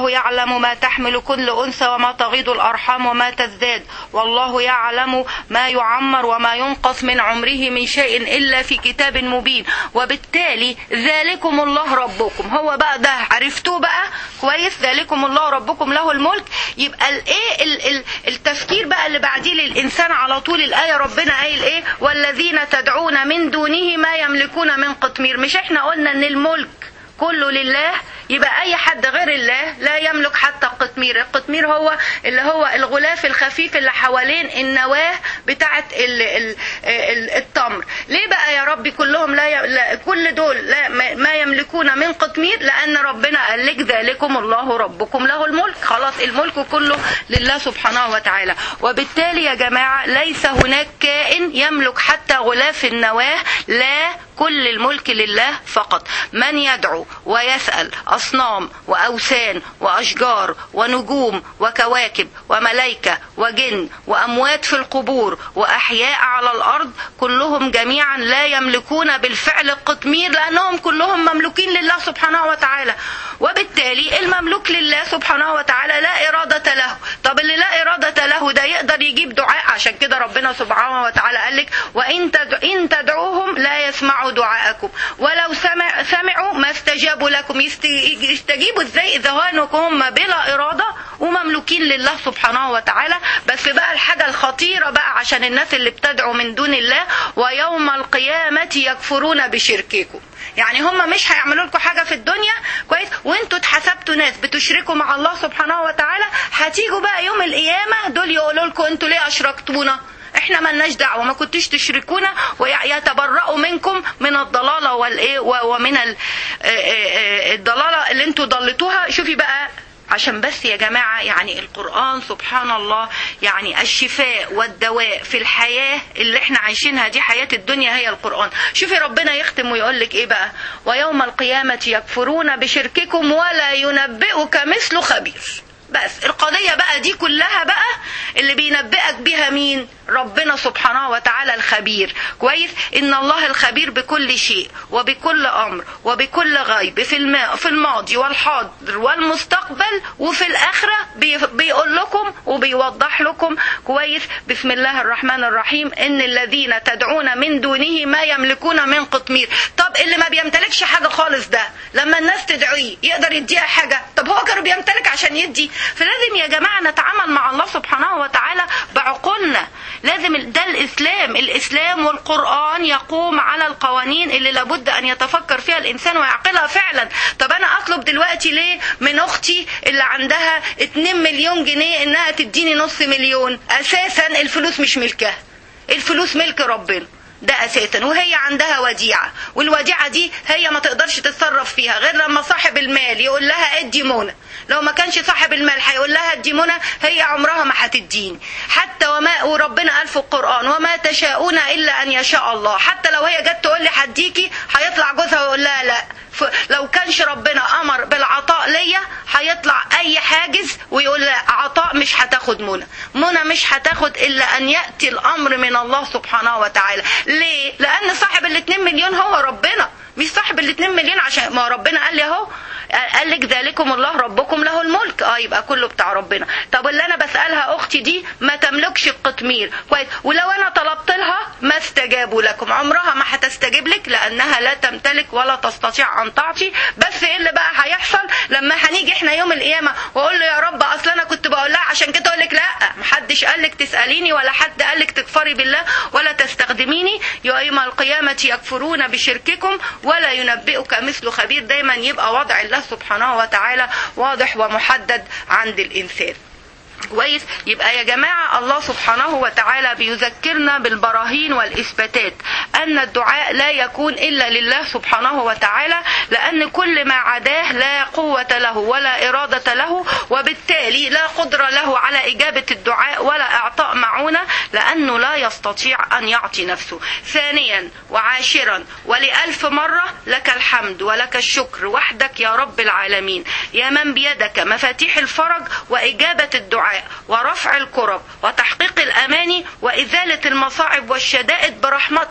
والله يعلم ما تحمل كل أنثى وما تغيض الأرحام وما تزداد والله يعلم ما يعمر وما ينقص من عمره من شيء إلا في كتاب مبين وبالتالي ذلكم الله ربكم هو بقى ده عرفتوه بقى كويس ذلكم الله ربكم له الملك يبقى الايه ال- ال- التفكير بقى اللي بعديه للإنسان على طول الآية ربنا قايل ايه والذين تدعون من دونه ما يملكون من قطمير مش احنا قلنا ان الملك كله لله يبقى اي حد غير الله لا يملك حتى القطمير القطمير هو اللي هو الغلاف الخفيف اللي حوالين النواه بتاعه ال ال ال التمر ليه بقى يا ربي كلهم لا, ي... لا كل دول لا ما- ما يملكون من قطمير لان ربنا قال لك ذلكم الله ربكم له الملك خلاص الملك كله لله سبحانه وتعالى وبالتالي يا جماعه ليس هناك كائن يملك حتى غلاف النواه لا كل الملك لله فقط من يدعو ويسأل أصنام وأوثان وأشجار ونجوم وكواكب وملائكة وجن وأموات في القبور وأحياء على الأرض كلهم جميعا لا يملكون بالفعل القطمير لأنهم كلهم مملوكين لله سبحانه وتعالى وبالتالي المملوك لله سبحانه وتعالى لا إرادة له طب اللي لا إرادة له ده يقدر يجيب دعاء عشان كده ربنا سبحانه وتعالى قال لك وإن تدع إن تدعوهم لا يسمعوا دعاءكم ولو سمع سمعوا ما استجابوا لكم يست- يستجيبوا ازاي إذا كانوا هم بلا إرادة ومملوكين لله سبحانه وتعالى بس بقى الحاجة الخطيرة بقى عشان الناس اللي بتدعو من دون الله ويوم القيامة يكفرون بشرككم يعني هم مش هيعملوا لكم حاجه في الدنيا كويس وانتوا اتحسبتوا ناس بتشركوا مع الله سبحانه وتعالى هتيجوا بقى يوم القيامه دول يقولوا لكم انتوا ليه اشركتونا احنا ملناش دعوه ما كنتوش تشركونا ويتبرأوا منكم من الضلاله والايه و- ومن ال- آه، آه، آه، الضلاله اللي انتوا ضلتوها شوفي بقى عشان بس يا جماعة يعني القرآن سبحان الله يعني الشفاء والدواء في الحياة اللي احنا عايشينها دي حياة الدنيا هي القرآن شوفي ربنا يختم ويقول لك ايه بقى ويوم القيامة يكفرون بشرككم ولا ينبئك مثل خبير بس القضية بقى دي كلها بقى اللي بينبئك بها مين ربنا سبحانه وتعالى الخبير كويس ان الله الخبير بكل شيء وبكل امر وبكل غيب في الماء في الماضي والحاضر والمستقبل وفي الاخره بي- بيقول لكم وبيوضح لكم كويس بسم الله الرحمن الرحيم ان الذين تدعون من دونه ما يملكون من قطمير طب اللي ما بيمتلكش حاجه خالص ده لما الناس تدعيه يقدر يديها حاجه طب هو كان بيمتلك عشان يدي فلازم يا جماعه نتعامل مع الله سبحانه وتعالى بعقولنا لازم ده الاسلام الاسلام والقران يقوم على القوانين اللي لابد ان يتفكر فيها الانسان ويعقلها فعلا طب انا اطلب دلوقتي ليه من اختي اللي عندها 2 مليون جنيه انها تديني نص مليون اساسا الفلوس مش ملكها الفلوس ملك ربنا ده اساسا وهي عندها وديعه والوديعه دي هي ما تقدرش تتصرف فيها غير لما صاحب المال يقول لها ادي منى لو ما كانش صاحب المال هيقول لها ادي منى هي عمرها ما هتديني حتى وما وربنا قال في القران وما تشاءون الا ان يشاء الله حتى لو هي جت تقول لي هديكي هيطلع جوزها ويقول لها لا ف- لو كانش ربنا امر بالعطاء ليا هيطلع اي حاجز ويقول لا عطاء مش هتاخد منى منى مش هتاخد الا ان ياتي الامر من الله سبحانه وتعالى ليه لان صاحب الاتنين مليون هو ربنا مش صاحب الاتنين مليون عشان ما ربنا قال لي اهو قال لك ذلكم الله ربكم له الملك اه يبقى كله بتاع ربنا طب اللي انا بسالها اختي دي ما تملكش القطمير كويس ولو انا طلبت لها ما استجابوا لكم عمرها ما هتستجيب لك لانها لا تمتلك ولا تستطيع ان تعطي بس ايه اللي بقى هيحصل لما هنيجي احنا يوم القيامه واقول له يا رب اصل انا كنت بقول لها عشان كده اقول لك لا محدش قال لك تساليني ولا حد قال لك تكفري بالله ولا تستخدميني يوم القيامه يكفرون بشرككم ولا ينبئك مثل خبير دايما يبقى وضع الله سبحانه وتعالى واضح ومحدد عند الانسان كويس يبقى يا جماعة الله سبحانه وتعالى بيذكرنا بالبراهين والإثباتات أن الدعاء لا يكون إلا لله سبحانه وتعالى لأن كل ما عداه لا قوة له ولا إرادة له وبالتالي لا قدرة له على إجابة الدعاء ولا إعطاء معونة لأنه لا يستطيع أن يعطي نفسه ثانيا وعاشرا ولألف مرة لك الحمد ولك الشكر وحدك يا رب العالمين يا من بيدك مفاتيح الفرج وإجابة الدعاء ورفع الكرب وتحقيق الأماني وإزالة المصاعب والشدائد برحمتك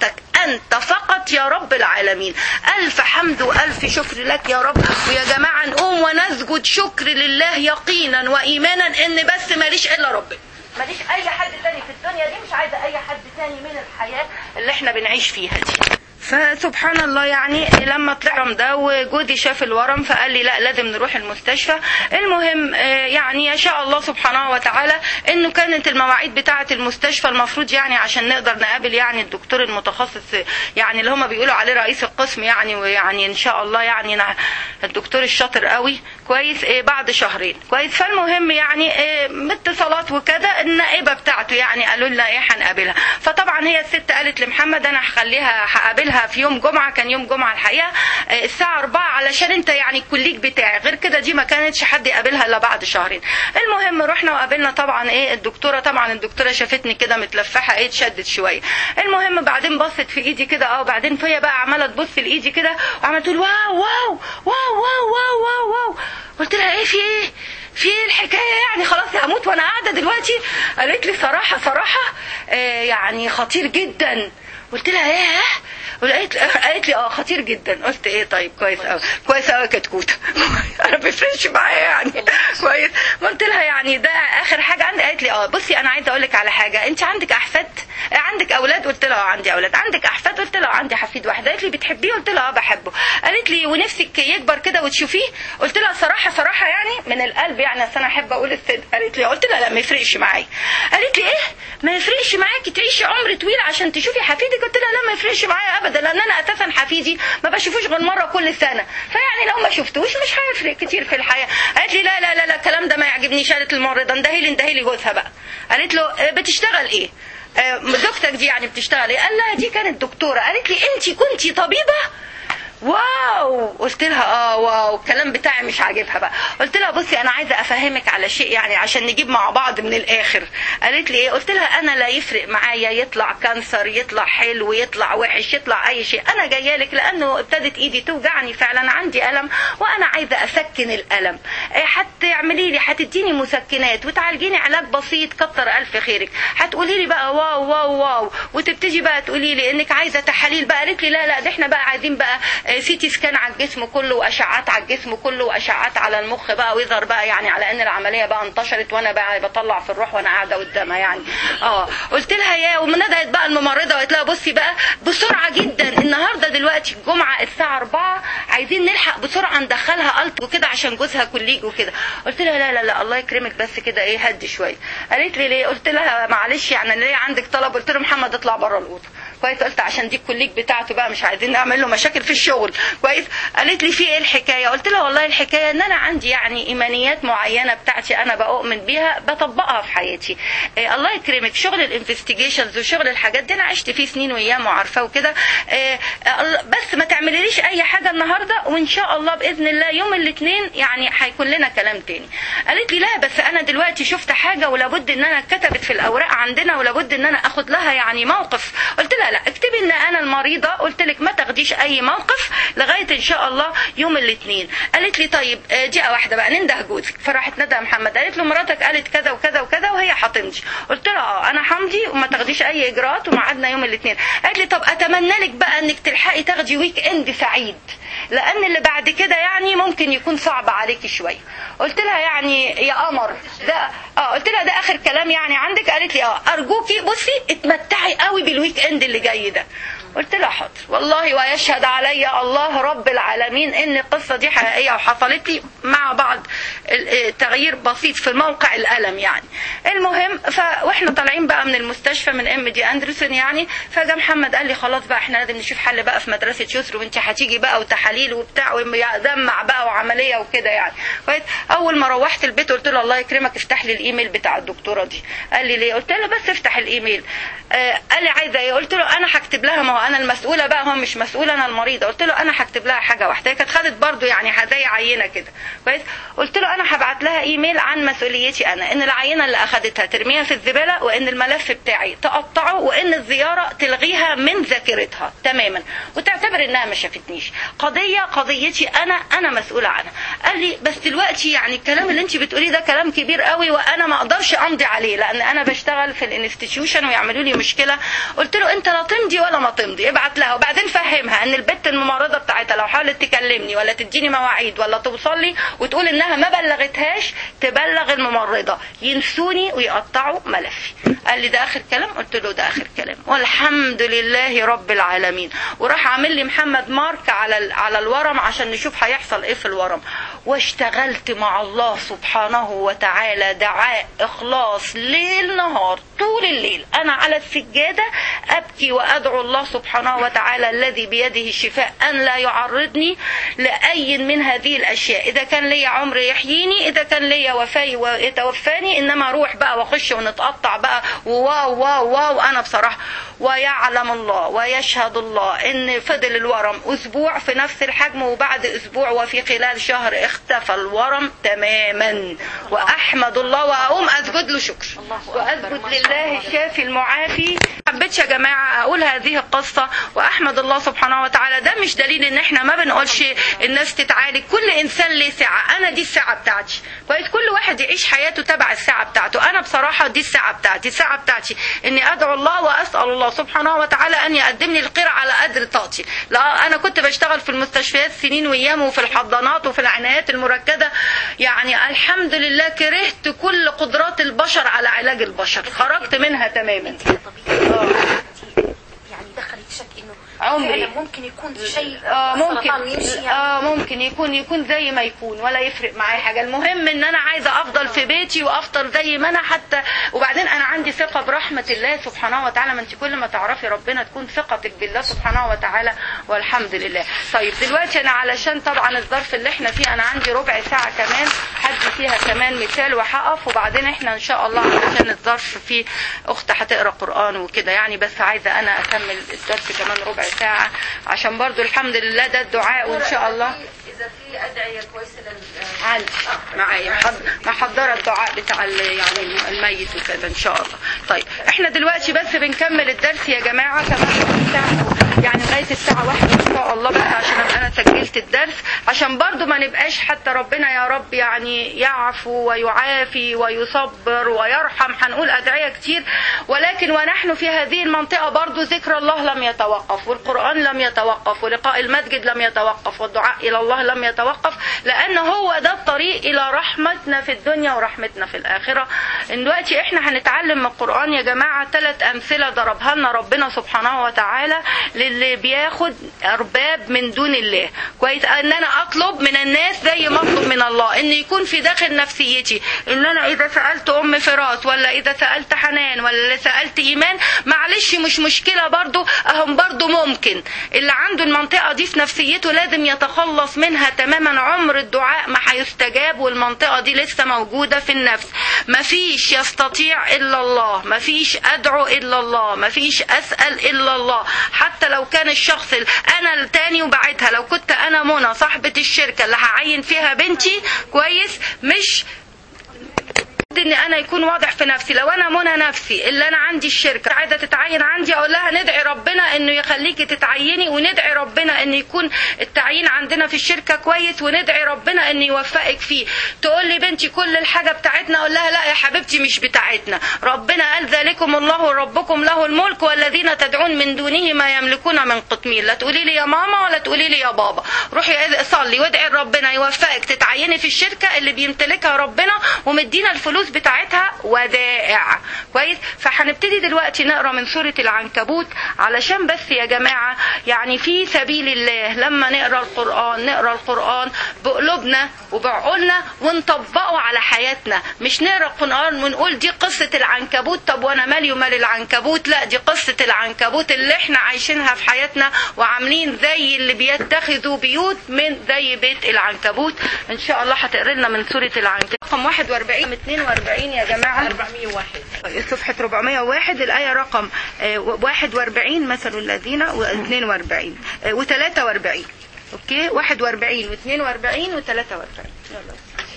انت فقط يا رب العالمين الف حمد والف شكر لك يا رب ويا جماعه نقوم ونسجد شكر لله يقينا وايمانا ان بس ماليش الا ربنا ماليش اي حد تاني في الدنيا دي مش عايزه اي حد تاني من الحياه اللي احنا بنعيش فيها دي فسبحان الله يعني لما طلع ده وجوزي شاف الورم فقال لي لا لازم نروح المستشفى المهم آه، يعني يشاء الله سبحانه وتعالى انه كانت المواعيد بتاعه المستشفى المفروض يعني عشان نقدر نقابل يعني الدكتور المتخصص يعني اللي هم بيقولوا عليه رئيس القسم يعني ويعني ان شاء الله يعني نا- الدكتور الشاطر قوي كويس ايه بعد شهرين كويس فالمهم يعني إيه باتصالات وكده النائبه بتاعته يعني قالوا لنا ايه هنقابلها فطبعا هي الست قالت لمحمد انا هخليها هقابلها في يوم جمعه كان يوم جمعه الحقيقه إيه الساعه 4 علشان انت يعني الكليك بتاعي غير كده دي ما كانتش حد يقابلها الا بعد شهرين المهم رحنا وقابلنا طبعا ايه الدكتوره طبعا الدكتوره شافتني كده متلفحه ايه اتشدت شويه المهم بعدين بصت في ايدي كده اه وبعدين فهي بقى عماله تبص لايدي كده وعماله تقول واو واو واو واو واو واو, واو. قلت لها ايه في ايه في ايه الحكايه يعني خلاص هموت وانا قاعده دلوقتي قالت لي صراحه صراحه آه يعني خطير جدا قلت لها ايه ولقيت قالت لي اه خطير جدا قلت ايه طيب كويس قوي كويس قوي كتكوت انا ما بيفرقش معايا يعني كويس قلت لها يعني ده اخر حاجه عندي قالت لي اه بصي انا عايزه اقول لك على حاجه انت عندك احفاد آه، عندك اولاد قلت لها اه عندي اولاد عندك احفاد قلت لها اه عندي حفيد واحد قالت لي بتحبيه قلت لها اه بحبه قالت لي ونفسك يكبر كده وتشوفيه قلت لها صراحه صراحه يعني من القلب يعني اصل انا احب اقول الصدق قالت لي قلت لها لا ما يفرقش معايا قالت لي ايه ما يفرقش معاكي تعيشي عمر طويل عشان تشوفي حفيدك قلت لها لا ما يفرقش معايا ابدا لان انا اساسا حفيدي ما بشوفوش غير مره كل سنه فيعني لو ما شفتوش مش هيفرق كتير في الحياه قالت لي لا لا لا لا الكلام ده ما يعجبنيش قالت الممرضه اندهي اندهي جوزها بقى قالت له "آه، بتشتغل ايه آه، زوجتك دي يعني بتشتغل ايه قال لها دي كانت دكتوره قالت لي انت كنتي طبيبه واو قلت لها اه واو الكلام بتاعي مش عاجبها بقى قلت لها بصي انا عايزه افهمك على شيء يعني عشان نجيب مع بعض من الاخر قالت لي ايه قلت لها انا لا يفرق معايا يطلع كانسر يطلع حلو يطلع وحش يطلع اي شيء انا جايه لك لانه ابتدت ايدي توجعني فعلا عندي الم وانا عايزه اسكن الالم إيه هتعملي لي هتديني مسكنات وتعالجيني علاج بسيط كتر الف خيرك هتقولي لي بقى واو واو واو وتبتدي بقى تقولي لي انك عايزه تحاليل بقى قالت لي لا لا ده احنا بقى عايزين بقى آه، سيتي سكان على الجسم كله واشعات على الجسم كله واشعات على المخ بقى ويظهر بقى يعني على ان العمليه بقى انتشرت وانا بقى بطلع في الروح وانا قاعده قدامها يعني اه قلت لها يا وندهت بقى الممرضه وقلت لها بصي بقى بسرعه جدا النهارده دلوقتي الجمعه الساعه 4 عايزين نلحق بسرعه ندخلها قلط وكده عشان جوزها كليج وكده قلت لها لا لا لا الله يكرمك بس كده ايه هدي شويه قالت لي ليه قلت لها معلش يعني أنا ليه عندك طلب قلت له محمد اطلع بره الاوضه كويس قلت عشان دي الكليك بتاعته بقى مش عايزين نعمل له مشاكل في الشغل كويس قالت لي في ايه الحكايه قلت لها والله الحكايه ان انا عندي يعني ايمانيات معينه بتاعتي انا بؤمن بيها بطبقها في حياتي إيه الله يكرمك شغل الانفستيجيشنز وشغل الحاجات دي انا عشت فيه سنين وايام وعارفاه وكده إيه الله- بس ما تعمليليش اي حاجه النهارده وان شاء الله باذن الله يوم الاثنين يعني هيكون لنا كلام تاني قالت لي لا بس انا دلوقتي شفت حاجه ولابد ان انا كتبت في الاوراق عندنا ولابد ان انا اخد لها يعني موقف قلت لها لا اكتبي ان انا المريضه قلت لك ما تاخديش اي موقف لغايه ان شاء الله يوم الاثنين قالت لي طيب آه، دقيقه واحده بقى ننده جوزك فراحت ندى محمد قالت له مراتك قالت كذا وكذا وكذا وهي هتمضي قلت لها اه انا همضي وما تاخديش اي اجراءات وميعادنا يوم الاثنين قالت لي طب اتمنى لك بقى انك تلحقي تاخدي ويك اند سعيد لان اللي بعد كده يعني ممكن يكون صعب عليكي شويه قلت لها يعني يا قمر ده اه قلت لها ده اخر كلام يعني عندك قالت لي اه ارجوكي بصي اتمتعي قوي بالويك اند اللي جاي ده قلت لها حاضر والله ويشهد علي الله رب العالمين ان القصه دي حقيقيه وحصلت لي مع بعض ال- آه، تغيير بسيط في موقع الالم يعني المهم ف واحنا طالعين بقى من المستشفى من ام دي اندرسون يعني فجا محمد قال لي خلاص بقى احنا لازم نشوف حل بقى في مدرسه يسر وانت هتيجي بقى وتحاليل وبتاع ودمع بقى وعمليه وكده يعني كويس اول ما روحت البيت قلت له الله يكرمك افتح لي الايميل بتاع الدكتوره دي قال لي ليه قلت له بس افتح الايميل آه قال لي عايزه ايه قلت له انا هكتب لها ما هو انا المسؤوله بقى هو مش مسؤوله انا المريضه قلت له انا هكتب لها حاجه واحده هي كانت خدت برضو يعني زي عينه كده كويس قلت له انا هبعت لها ايميل عن مسؤوليتي انا ان العينه اللي اخدتها ترميها في الزباله وان الملف بتاعي تقطعه وان الزياره تلغيها من ذاكرتها تماما وتعتبر انها ما شافتنيش قضيه قضيتي انا انا مسؤوله عنها قال لي بس دلوقتي يعني الكلام اللي انت بتقوليه ده كلام كبير قوي وانا ما اقدرش امضي عليه لان انا بشتغل في الانستتيوشن ويعملوا لي مشكله قلت له انت لا تمضي ولا ما تمضي تمضي ابعت لها وبعدين فهمها ان البت الممرضه بتاعتها لو حاولت تكلمني ولا تديني مواعيد ولا توصل لي وتقول انها ما بلغتهاش تبلغ الممرضه ينسوني ويقطعوا ملفي قال لي ده اخر كلام قلت له ده اخر كلام والحمد لله رب العالمين وراح عامل لي محمد مارك على ال- على الورم عشان نشوف هيحصل ايه في الورم واشتغلت مع الله سبحانه وتعالى دعاء اخلاص ليل نهار طول الليل انا على السجاده ابكي وادعو الله سبحانه وتعالى الذي بيده الشفاء ان لا يعرضني لاي من هذه الاشياء اذا كان لي عمر يحييني اذا كان لي وفاي ويتوفاني انما اروح بقى واخش ونتقطع بقى واو واو واو انا بصراحه ويعلم الله ويشهد الله ان فضل الورم اسبوع في نفس الحجم وبعد اسبوع وفي خلال شهر اختفى الورم تماما واحمد الله واقوم اسجد له شكر واسجد لله الشافي المعافي حبيتش يا جماعه اقول هذه القصه واحمد الله سبحانه وتعالى ده مش دليل ان احنا ما بنقولش الناس تتعالج كل انسان ليه ساعه انا دي الساعه بتاعتي كويس كل واحد يعيش حياته تبع الساعه بتاعته انا بصراحه دي الساعه بتاعتي الساعه بتاعتي اني ادعو الله واسال الله سبحانه وتعالى ان يقدم لي الخير على قدر طاقتي لا انا كنت بشتغل في المستشفيات سنين وايام وفي الحضانات وفي العنايات المركزه يعني الحمد لله كرهت كل قدرات البشر على علاج البشر خرجت منها تماما آه. يعني دخلت شك انه عمري. فعلا ممكن يكون شيء اه ممكن سرطان يمشي يعني اه ممكن يكون يكون زي ما يكون ولا يفرق معايا حاجه المهم ان انا عايزه افضل في بيتي وافضل زي ما انا حتى وبعدين انا عندي ثقه برحمه الله سبحانه وتعالى ما انت كل ما تعرفي ربنا تكون ثقتك بالله سبحانه وتعالى والحمد لله طيب دلوقتي انا علشان طبعا الظرف اللي احنا فيه انا عندي ربع ساعه كمان هدي فيها كمان مثال وهقف وبعدين احنا ان شاء الله علشان الظرف فيه اخت هتقرا قران وكده يعني بس عايزه انا اكمل الدرس كمان ربع ساعه عشان برضو الحمد لله ده الدعاء وان شاء الله اذا في ادعيه كويسه لل عندي معايا محض- محضره الدعاء بتاع ال- يعني الميت وكده ان شاء الله طيب احنا دلوقتي بس بنكمل الدرس يا جماعه كمان الساعه يعني لغايه الساعه واحدة ان شاء الله بس عشان ابقى انا سجلت الدرس عشان برضو ما نبقاش حتى ربنا يا رب يعني يعفو ويعافي ويصبر ويرحم هنقول ادعيه كتير ولكن ونحن في هذه المنطقه برضو ذكر الله لم يتوقف والقران لم يتوقف ولقاء المسجد لم يتوقف والدعاء الى الله لم يتوقف لان هو ده الطريق الى رحمتنا في الدنيا ورحمتنا في الاخره ان دلوقتي احنا هنتعلم من القران يا جماعه ثلاث امثله ضربها لنا ربنا سبحانه وتعالى للي بياخد ارباب من دون الله كويس ان انا اطلب من الناس زي ما اطلب من الله ان يكون في داخل نفسيتي ان انا اذا سالت ام فراس ولا اذا سالت حنان ولا سالت ايمان معلش مش مشكله برضو اهم برضو ممكن اللي عنده المنطقه دي في نفسيته لازم يتخلص منها تماما عمر الدعاء ما هيستجاب والمنطقه دي لسه موجوده في النفس مفيش يستطيع الا الله مفيش ادعو الا الله مفيش اسال الا الله حتى لو كان الشخص ال- انا التاني وبعتها لو كنت انا منى صاحبه الشركه اللي هعين فيها بنتي كويس مش ان انا يكون واضح في نفسي لو انا منى نفسي اللي انا عندي الشركه عايزه تتعين عندي اقول لها ندعي ربنا انه يخليكي تتعيني وندعي ربنا ان يكون التعيين عندنا في الشركه كويس وندعي ربنا ان يوفقك فيه تقول لي بنتي كل الحاجه بتاعتنا اقول لها لا يا حبيبتي مش بتاعتنا ربنا قال ذلكم الله ربكم له الملك والذين تدعون من دونه ما يملكون من قطمير لا تقولي لي يا ماما ولا تقولي لي يا بابا روحي صلي وادعي ربنا يوفقك تتعيني في الشركه اللي بيمتلكها ربنا ومدينا الفلوس بتاعتها ودائع كويس فهنبتدي دلوقتي نقرا من سوره العنكبوت علشان بس يا جماعه يعني في سبيل الله لما نقرا القران نقرا القران بقلوبنا وبعقولنا ونطبقه على حياتنا مش نقرا القران ونقول دي قصه العنكبوت طب وانا مالي ومال العنكبوت لا دي قصه العنكبوت اللي احنا عايشينها في حياتنا وعاملين زي اللي بيتخذوا بيوت من زي بيت العنكبوت ان شاء الله هتقرا لنا من سوره العنكبوت رقم 41 42 يا جماعه 401 صفحة 401 الآية رقم آه، 41 مثل الذين و42 و43 اوكي 41 و42 و43 يلا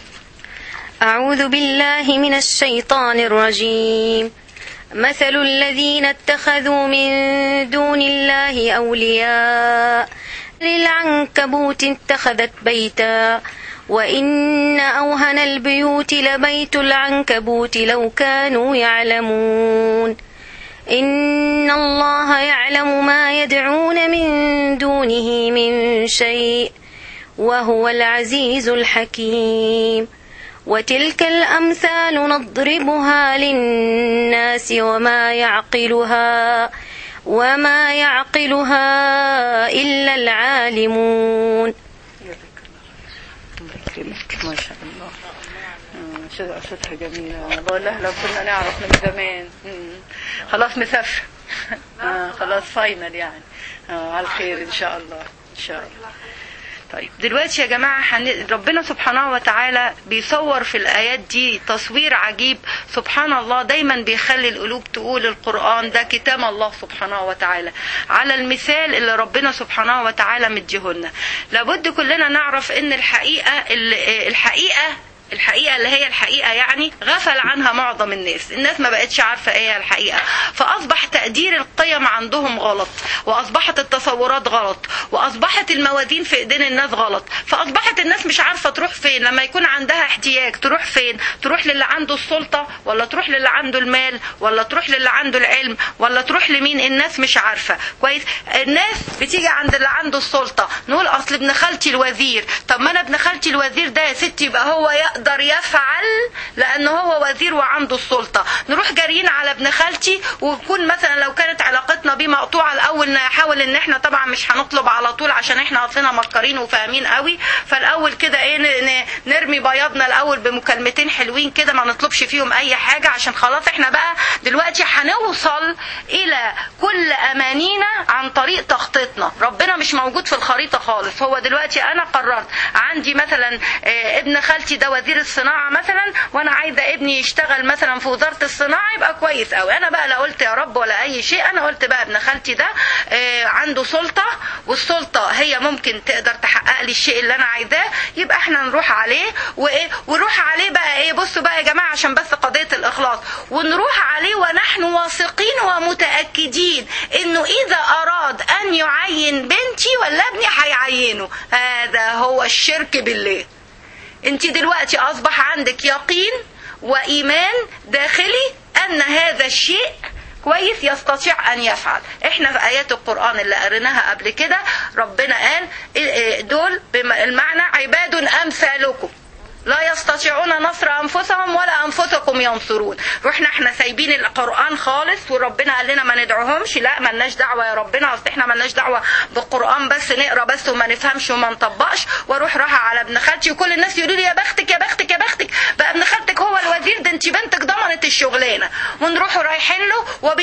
أعوذ بالله من الشيطان الرجيم مثل الذين اتخذوا من دون الله أولياء للعنكبوت اتخذت بيتا وإن أوهن البيوت لبيت العنكبوت لو كانوا يعلمون إن الله يعلم ما يدعون من دونه من شيء وهو العزيز الحكيم وتلك الأمثال نضربها للناس وما يعقلها وما يعقلها إلا العالمون الله يكرمك ما شاء الله آه، شو- صوتها جميلة والله لو كنا نعرف من زمان مم. خلاص مسافر آه خلاص فاينل يعني آه على الخير ان شاء الله ان شاء الله طيب دلوقتي يا جماعة حن... ربنا سبحانه وتعالى بيصور في الآيات دي تصوير عجيب سبحان الله دايما بيخلي القلوب تقول القرآن ده كتاب الله سبحانه وتعالى على المثال اللي ربنا سبحانه وتعالى مديهولنا لابد كلنا نعرف ان الحقيقة ال- الحقيقة الحقيقة اللي هي الحقيقة يعني غفل عنها معظم الناس الناس ما بقتش عارفة ايه الحقيقة فأصبح تقدير القيم عندهم غلط وأصبحت التصورات غلط وأصبحت الموازين في إيدين الناس غلط فأصبحت الناس مش عارفة تروح فين لما يكون عندها احتياج تروح فين تروح للي عنده السلطة ولا تروح للي عنده المال ولا تروح للي عنده العلم ولا تروح لمين الناس مش عارفة كويس الناس بتيجي عند اللي عنده السلطة نقول أصل ابن خالتي الوزير طب ما أنا ابن خالتي الوزير ده يا ستي يبقى هو يقدر يفعل لأن هو وزير وعنده السلطة نروح جاريين على ابن خالتي ونكون مثلا لو كانت علاقتنا بيه مقطوعة الأول نحاول إن احنا طبعا مش هنطلب على طول عشان احنا أصلنا مكرين وفاهمين قوي فالأول كده إيه ن- ن- نرمي بياضنا الأول بمكالمتين حلوين كده ما نطلبش فيهم أي حاجة عشان خلاص احنا بقى دلوقتي هنوصل إلى كل أمانينا عن طريق تخطيطنا ربنا مش موجود في الخريطة خالص هو دلوقتي أنا قررت عندي مثلا آه، ابن خالتي ده وزير الصناعة مثلا وأنا عايزة ابني يشتغل مثلا في وزارة الصناعة يبقى كويس أوي أنا بقى لا قلت يا رب ولا أي شيء أنا قلت بقى ابن خالتي ده آه، عنده سلطة والسلطة هي ممكن تقدر تحقق لي الشيء اللي أنا عايزاه يبقى احنا نروح عليه وإيه ونروح عليه بقى إيه بصوا بقى يا جماعة عشان بس قضية الإخلاص ونروح عليه ونحن واثقين ومتأكدين إنه إذا أراد أن يعين بنتي ولا ابني هيعينه هذا هو الشرك بالله انت دلوقتي اصبح عندك يقين وايمان داخلي ان هذا الشيء كويس يستطيع ان يفعل احنا في ايات القران اللي قريناها قبل كده ربنا قال إيه إيه دول بم- المعنى عباد امثالكم لا يستطيعون نصر انفسهم ولا انفسكم ينصرون رحنا احنا سايبين القران خالص وربنا قال لنا ما ندعوهمش لا ملناش دعوه يا ربنا اصل احنا ملناش دعوه بالقران بس نقرا بس وما نفهمش وما نطبقش واروح رايحه على ابن خالتي وكل الناس يقولوا لي يا بختك يا بختك يا بختك بقى ابن خالتك هو الوزير ده انت بنتك ضمنت الشغلانه ونروح رايحين له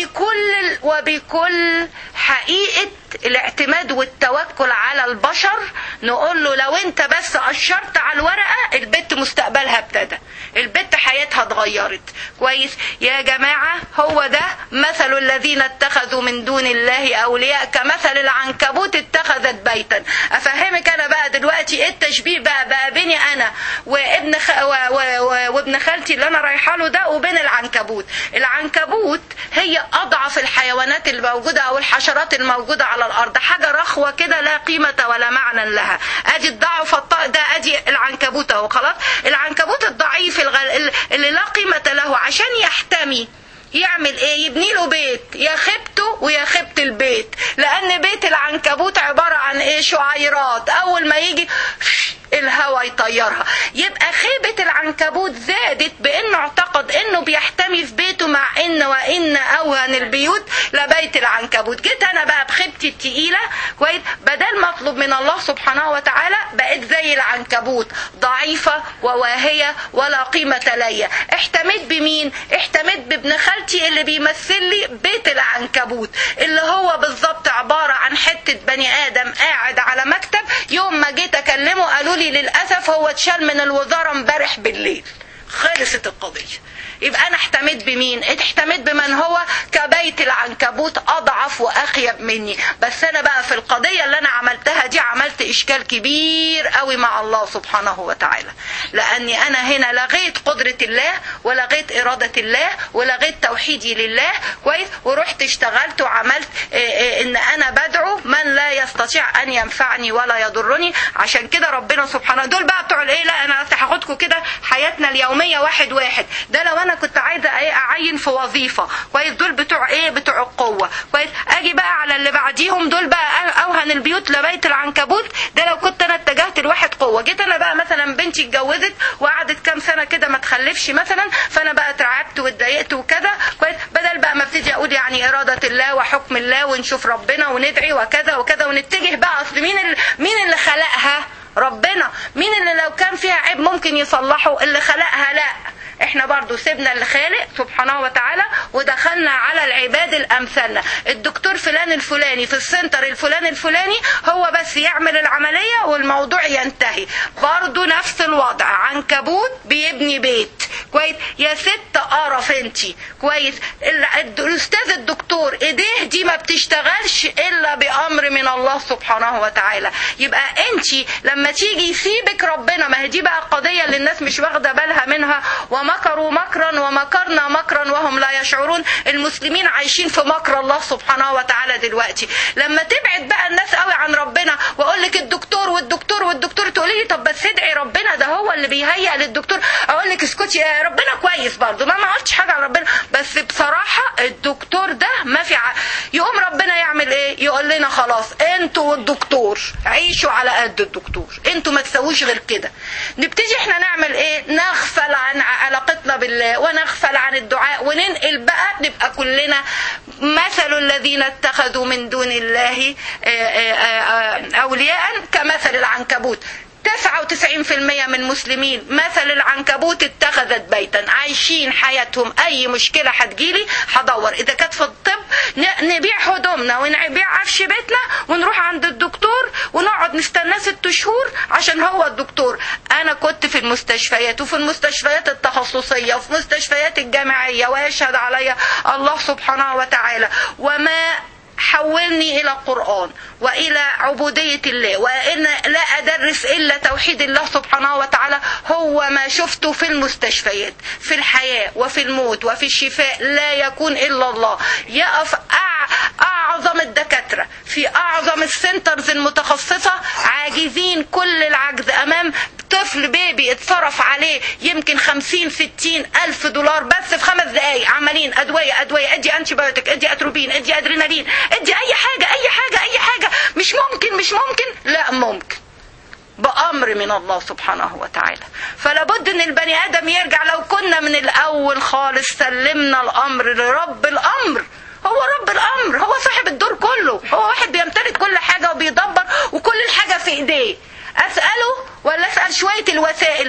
وبكل وبكل حقيقه الاعتماد والتوكل على البشر نقول له لو انت بس اشرت على الورقه البت مستقبلها ابتدى البت حياتها اتغيرت كويس يا جماعه هو ده مثل الذين اتخذوا من دون الله اولياء كمثل العنكبوت اتخذت بيتا افهمك انا بقى دلوقتي ايه التشبيه بقى بقى بيني انا وابن خ... و... و... و... وابن خالتي اللي انا رايحه له ده وبين العنكبوت العنكبوت هي اضعف الحيوانات الموجوده او الحشرات الموجوده على الارض حاجه رخوه كده لا قيمه ولا معنى لها ادي الضعف الط- ده ادي العنكبوت اهو خلاص العنكبوت الضعيف الغ... اللي لا قيمه له عشان يحتمي يعمل ايه يبني له بيت يا خيبته ويا خيبة البيت لان بيت العنكبوت عبارة عن ايه شعيرات اول ما يجي الهوا يطيرها يبقى خيبة العنكبوت زادت بانه اعتقد انه بيحتمي في بيته مع ان وان اوهن البيوت لبيت العنكبوت جيت انا بقى بخيبتي التقيلة كويس بدل ما اطلب من الله سبحانه وتعالى بقيت زي العنكبوت ضعيفة وواهية ولا قيمة ليا احتميت بمين احتميت بابن خالتي اللي بيمثل لي بيت العنكبوت اللي هو بالظبط عبارة عن حتة بني ادم قاعد على مكتب يوم ما جيت اكلمه قالوا لي للاسف هو اتشال من الوزارة امبارح بالليل خلصت القضية يبقى انا احتميت بمين احتميت بمن هو كبيت العنكبوت اضعف واخيب مني بس انا بقى في القضية اللي انا عملتها دي عملت اشكال كبير قوي مع الله سبحانه وتعالى لاني انا هنا لغيت قدرة الله ولغيت ارادة الله ولغيت توحيدي لله كويس ورحت اشتغلت وعملت إيه إيه ان انا بدعو من لا يستطيع ان ينفعني ولا يضرني عشان كده ربنا سبحانه دول بقى بتوع الايه لا انا هاخدكم كده حياتنا اليوميه 600 واحد واحد ده لو انا كنت عايزه ايه اعين في وظيفه كويس دول بتوع ايه بتوع القوه كويس اجي بقى على اللي بعديهم دول بقى اوهن البيوت لبيت العنكبوت ده لو كنت انا اتجهت لواحد قوه جيت انا بقى مثلا بنتي اتجوزت وقعدت كام سنه كده ما تخلفش مثلا فانا بقى اترعبت واتضايقت وكذا كويس بدل بقى ما ابتدي اقول يعني اراده الله وحكم الله ونشوف ربنا وندعي وكذا وكذا ونتجه بقى اصل مين اللي مين اللي خلقها ربنا مين اللي لو كان فيها عيب ممكن يصلحه اللي خلقها لا احنا برضو سيبنا الخالق سبحانه وتعالى ودخلنا على العباد الامثلنا الدكتور فلان الفلاني في السنتر الفلاني الفلاني هو بس يعمل العملية والموضوع ينتهي برضو نفس الوضع عنكبوت بيبني بيت كويس يا ست قرف انتي كويس الاستاذ الدكتور ايديه دي ما بتشتغلش الا بامر من الله سبحانه وتعالى يبقى انتي لما تيجي يسيبك ربنا ما هي دي بقى القضيه اللي الناس مش واخده بالها منها ومكروا مكرا ومكرنا مكرا وهم لا يشعرون المسلمين عايشين في مكر الله سبحانه وتعالى دلوقتي لما تبعد بقى الناس قوي عن ربنا واقول لك الدكتور والدكتور والدكتور تقولي لي طب بس ادعي ربنا ده هو اللي بيهيئ للدكتور اقول لك اسكتي ربنا كويس برضه ما ما قلتش حاجه على ربنا بس بصراحه الدكتور ده ما في ع... يقوم ربنا يعمل ايه يقول لنا خلاص انتوا والدكتور عيشوا على قد الدكتور انتوا ما تسووش غير كده نبتدي احنا نعمل ايه نغفل عن علاقتنا بالله ونغفل عن الدعاء وننقل بقى نبقى كلنا مثل الذين اتخذوا من دون الله اولياء كمثل العنكبوت 99% من المسلمين مثل العنكبوت اتخذت بيتا عايشين حياتهم اي مشكله هتجيلي هدور اذا كانت في الطب نبيع هدومنا ونبيع عفش بيتنا ونروح عند الدكتور ونقعد نستناه ست شهور عشان هو الدكتور انا كنت في المستشفيات وفي المستشفيات التخصصيه وفي المستشفيات الجامعيه ويشهد علي الله سبحانه وتعالى وما حولني إلى القرآن وإلى عبودية الله وإن لا أدرس إلا توحيد الله سبحانه وتعالى هو ما شفته في المستشفيات في الحياة وفي الموت وفي الشفاء لا يكون إلا الله يقف أعظم الدكاترة في أعظم السنترز المتخصصة عاجزين كل العجز أمام طفل بيبي اتصرف عليه يمكن خمسين ستين ألف دولار بس في خمس دقايق عمالين أدوية أدوية ادي أنتي بايوتيك ادي أتروبين ادي أدرينالين ادي أي حاجة أي حاجة أي حاجة مش ممكن مش ممكن لا ممكن بأمر من الله سبحانه وتعالى فلابد ان البني ادم يرجع لو كنا من الاول خالص سلمنا الامر لرب الامر هو رب الامر هو صاحب الدور كله هو واحد بيمتلك كل حاجه وبيدبر وكل الحاجه في ايديه اساله ولا اسال شويه الوسائل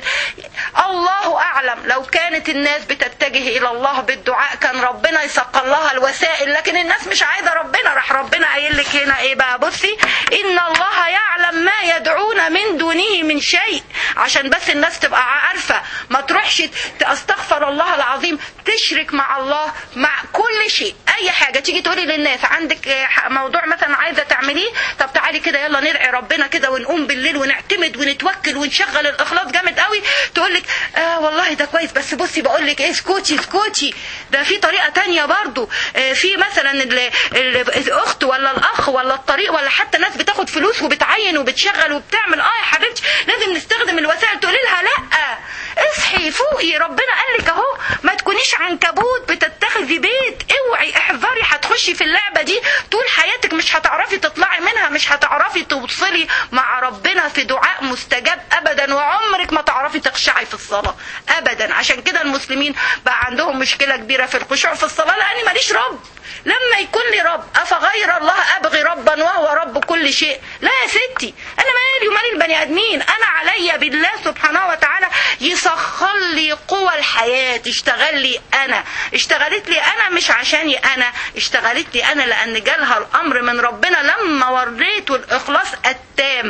الله اعلم لو كانت الناس بتتجه الى الله بالدعاء كان ربنا يسقر لها الوسائل لكن الناس مش عايزه ربنا راح ربنا قايل لك هنا ايه بقى بصي ان الله يعلم ما يدعون من دونه من شيء عشان بس الناس تبقى عارفه ما تروحش استغفر الله العظيم تشرك مع الله مع كل شيء اي حاجه تيجي تقولي للناس عندك موضوع مثلا عايزه تعمليه طب تعالي كده يلا ندعي ربنا كده ونقوم بالليل ونعتمد ونتوكل ونشغل الاخلاص جامد قوي تقول لك آه والله ده كويس بس بصي بقول لك ايه اسكتي اسكتي ده في طريقه تانية برضو آه في مثلا ال ال الاخت ولا الاخ ولا الطريق ولا حتى ناس بتاخد فلوس وبتعين وبتشغل وبتعمل اه يا حبيبتي لازم نستخدم الوسائل تقولي لها لا اصحي فوقي ربنا قال لك اهو ما تكونيش عنكبوت بتتخذي بيت اوعي احذري هتخشي في اللعبه دي طول حياتك مش هتعرفي تطلعي منها مش هتعرفي توصلي مع ربنا في دعاء مستجاب ابدا وعمرك ما تعرفي تخشعي في الصلاه ابدا عشان كده المسلمين بقى عندهم مشكله كبيره في الخشوع في الصلاه لاني ماليش رب لما يكون لي رب افغير الله ابغي ربا وهو رب كل شيء لا يا ستي انا مالي ومال البني ادمين انا عليا بالله سبحانه وتعالى يسخر لي قوى الحياه تشتغل لي انا اشتغلت لي انا مش عشاني انا اشتغلت لي انا لان جالها الامر من ربنا لما وريته الاخلاص التام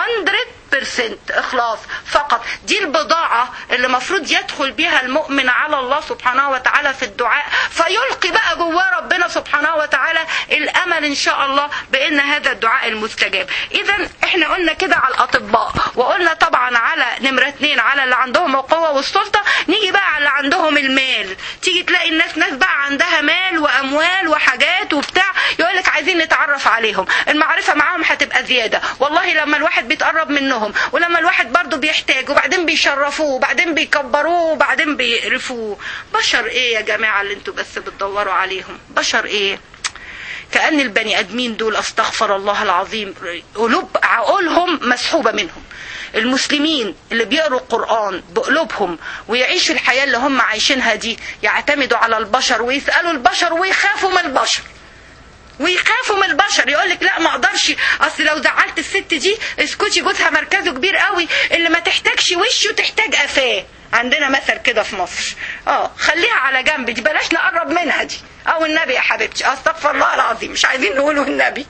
100% اخلاص فقط دي البضاعه اللي المفروض يدخل بها المؤمن على الله سبحانه وتعالى في الدعاء فيلقي بقى جواه ربنا سبحانه وتعالى الامل ان شاء الله بان هذا الدعاء المستجاب اذا احنا قلنا كده على الاطباء وقلنا طبعا على نمره اتنين على اللي عندهم القوه والسلطه نيجي بقى على اللي عندهم المال تيجي تلاقي الناس ناس بقى عندها مال واموال وحاجات وبتاع يقول لك عايزين نتعرف عليه عليهم المعرفة معاهم هتبقى زيادة والله لما الواحد بيتقرب منهم ولما الواحد برضو بيحتاج وبعدين بيشرفوه وبعدين بيكبروه وبعدين بيقرفوه بشر ايه يا جماعة اللي انتوا بس بتدوروا عليهم بشر ايه كأن البني آدمين دول أستغفر الله العظيم قلوب عقولهم مسحوبة منهم المسلمين اللي بيقروا القرآن بقلوبهم ويعيشوا الحياة اللي هم عايشينها دي يعتمدوا على البشر ويسألوا البشر ويخافوا من البشر ويخافوا من البشر يقول لك لا ما اقدرش اصل لو زعلت الست دي اسكتي جوزها مركزه كبير قوي اللي ما تحتاجش وشه تحتاج قفاه عندنا مثل كده في مصر اه خليها على جنب دي بلاش نقرب منها دي او النبي يا حبيبتي استغفر الله العظيم مش عايزين نقوله النبي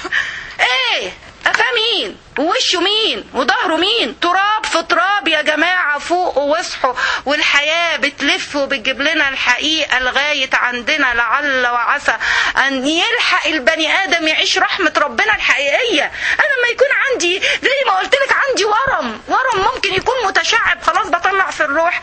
ايه قفاه مين ووشه مين وظهره مين تراب في تراب يا جماعة فوق واصحوا والحياة بتلف وبتجيب لنا الحقيقة لغاية عندنا لعل وعسى أن يلحق البني آدم يعيش رحمة ربنا الحقيقية أنا ما يكون عندي زي ما قلت لك عندي ورم ورم ممكن يكون متشعب خلاص بطلع في الروح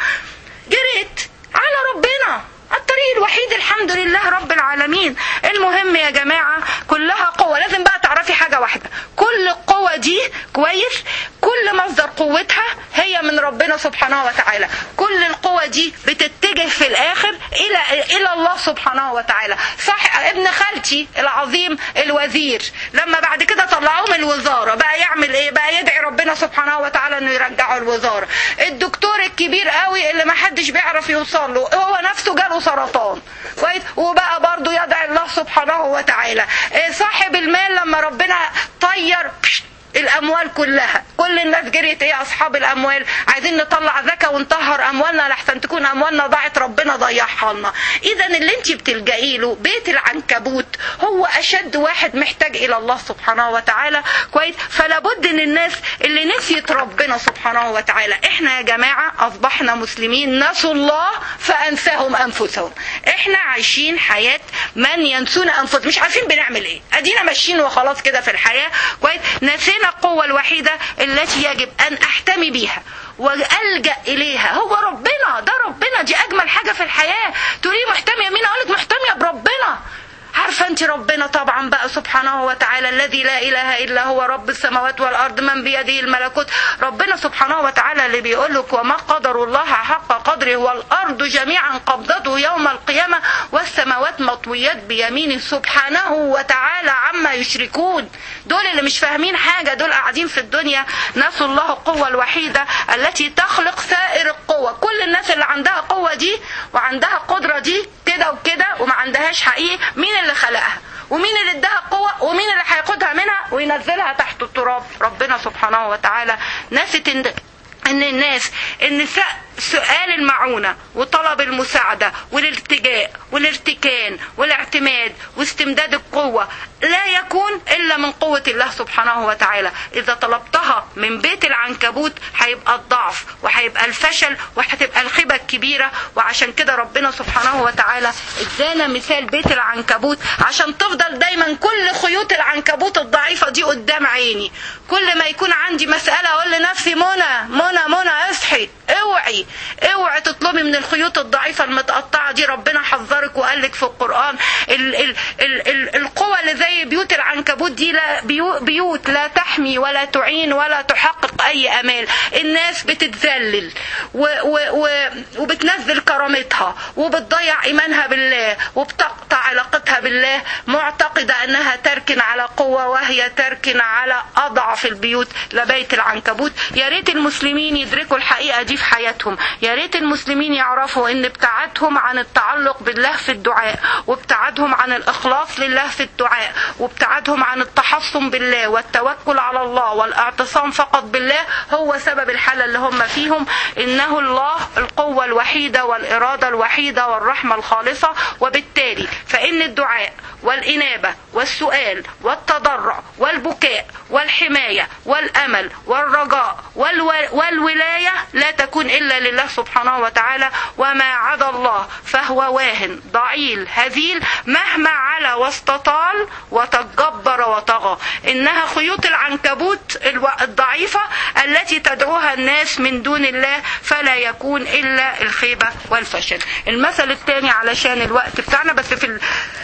جريت على ربنا الطريق الوحيد الحمد لله رب العالمين المهم يا جماعة كلها قوة لازم بقى تعرفي حاجة واحدة كل القوة دي كويس كل مصدر قوتها هي من ربنا سبحانه وتعالى كل القوة دي بتتجه في الآخر إلى إلى الله سبحانه وتعالى صح ابن خالتي العظيم الوزير لما بعد كده طلعوه من الوزارة بقى يعمل إيه بقى يدعي ربنا سبحانه وتعالى إنه يرجعه الوزارة الدكتور الكبير قوي اللي ما حدش بيعرف يوصل له هو نفسه جاله سرطان كويس وبقى برضه يدعي الله سبحانه وتعالى صاحب المال لما ربنا طير الاموال كلها كل الناس جريت ايه اصحاب الاموال عايزين نطلع زكاه ونطهر اموالنا لحسن تكون اموالنا ضاعت ربنا ضيعها لنا اذا اللي انت بتلجئي له بيت العنكبوت هو اشد واحد محتاج الى الله سبحانه وتعالى كويس فلا بد ان الناس اللي نسيت ربنا سبحانه وتعالى احنا يا جماعه اصبحنا مسلمين نسوا الله فانساهم انفسهم احنا عايشين حياه من ينسون انفسهم مش عارفين بنعمل ايه ادينا ماشيين وخلاص كده في الحياه كويس نسينا القوة الوحيدة التي يجب أن أحتمي بها والجا اليها هو ربنا ده ربنا دي اجمل حاجه في الحياه تقولي محتميه مين اقول لك محتميه بربنا عارفة انت ربنا طبعا بقى سبحانه وتعالى الذي لا اله الا هو رب السماوات والارض من بيده الملكوت ربنا سبحانه وتعالى اللي بيقول لك وما قدر الله حق قدره والارض جميعا قبضته يوم القيامة والسماوات مطويات بيمينه سبحانه وتعالى عما يشركون دول اللي مش فاهمين حاجة دول قاعدين في الدنيا نسوا الله القوة الوحيدة التي تخلق سائر القوة كل الناس اللي عندها قوة دي وعندها قدرة دي كده وكده وما عندهاش حقيقي مين اللي خلقها ومين اللي اداها قوة ومين اللي هياخدها منها وينزلها تحت التراب ربنا سبحانه وتعالى ناست ان ان الناس ان سؤال المعونة وطلب المساعدة والالتجاء والارتكان والاعتماد واستمداد القوة لا يكون إلا من قوة الله سبحانه وتعالى إذا طلبتها من بيت العنكبوت هيبقى الضعف وهيبقى الفشل وهتبقى الخيبة الكبيرة وعشان كده ربنا سبحانه وتعالى ادانا مثال بيت العنكبوت عشان تفضل دايما كل خيوط العنكبوت الضعيفة دي قدام عيني كل ما يكون عندي مسألة أقول لنفسي منى منى منى اصحي اوعي اوعي تطلبي من الخيوط الضعيفة المتقطعة دي ربنا حذرك وقال لك في القرآن ال ال ال ال القوة اللي زي بيوت العنكبوت دي لا بيو بيوت لا تحمي ولا تعين ولا تحقق أي أمال الناس بتتذلل و و و وبتنزل كرامتها وبتضيع إيمانها بالله وبتقطع علاقتها بالله معتقدة أنها تركن على قوة وهي تركن على أضعف البيوت لبيت العنكبوت يا ريت المسلمين يدركوا الحقيقة دي في حياتهم يا ريت المسلمين يعرفوا ان ابتعادهم عن التعلق بالله في الدعاء وابتعادهم عن الاخلاص لله في الدعاء وابتعادهم عن التحصن بالله والتوكل على الله والاعتصام فقط بالله هو سبب الحالة اللي هم فيهم انه الله القوة الوحيدة والارادة الوحيدة والرحمة الخالصة وبالتالي فان الدعاء والإنابة والسؤال والتضرع والبكاء والحماية والأمل والرجاء والو... والولاية لا تكون إلا لله سبحانه وتعالى وما عدا الله فهو واهن ضعيل هزيل مهما علا واستطال وتجبر وطغى إنها خيوط العنكبوت الضعيفة التي تدعوها الناس من دون الله فلا يكون إلا الخيبة والفشل المثل الثاني علشان الوقت بتاعنا بس في ال...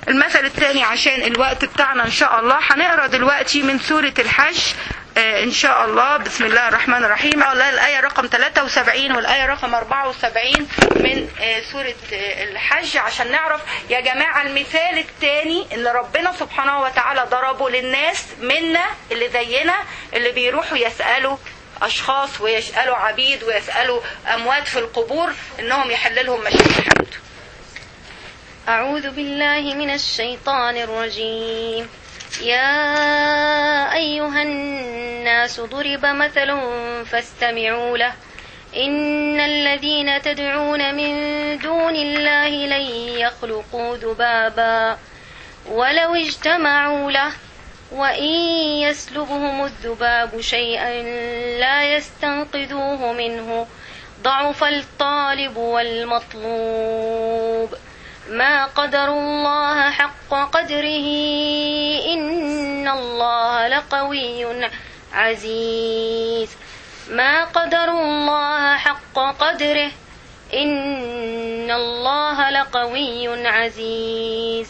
المثل الثاني عشان الوقت بتاعنا ان شاء الله هنقرا دلوقتي من سورة الحج آه ان شاء الله بسم الله الرحمن الرحيم الله الايه رقم 73 والايه رقم 74 من آه سوره آه الحج عشان نعرف يا جماعه المثال الثاني اللي ربنا سبحانه وتعالى ضربه للناس منا اللي زينا اللي بيروحوا يسالوا اشخاص ويسالوا عبيد ويسالوا اموات في القبور انهم يحل لهم مشاكل حياتهم أعوذ بالله من الشيطان الرجيم يا أيها الناس ضرب مثل فاستمعوا له إن الذين تدعون من دون الله لن يخلقوا ذبابا ولو اجتمعوا له وإن يسلبهم الذباب شيئا لا يستنقذوه منه ضعف الطالب والمطلوب ما قدروا الله حق قدره إن الله لقوي عزيز ما قدروا الله حق قدره إن الله لقوي عزيز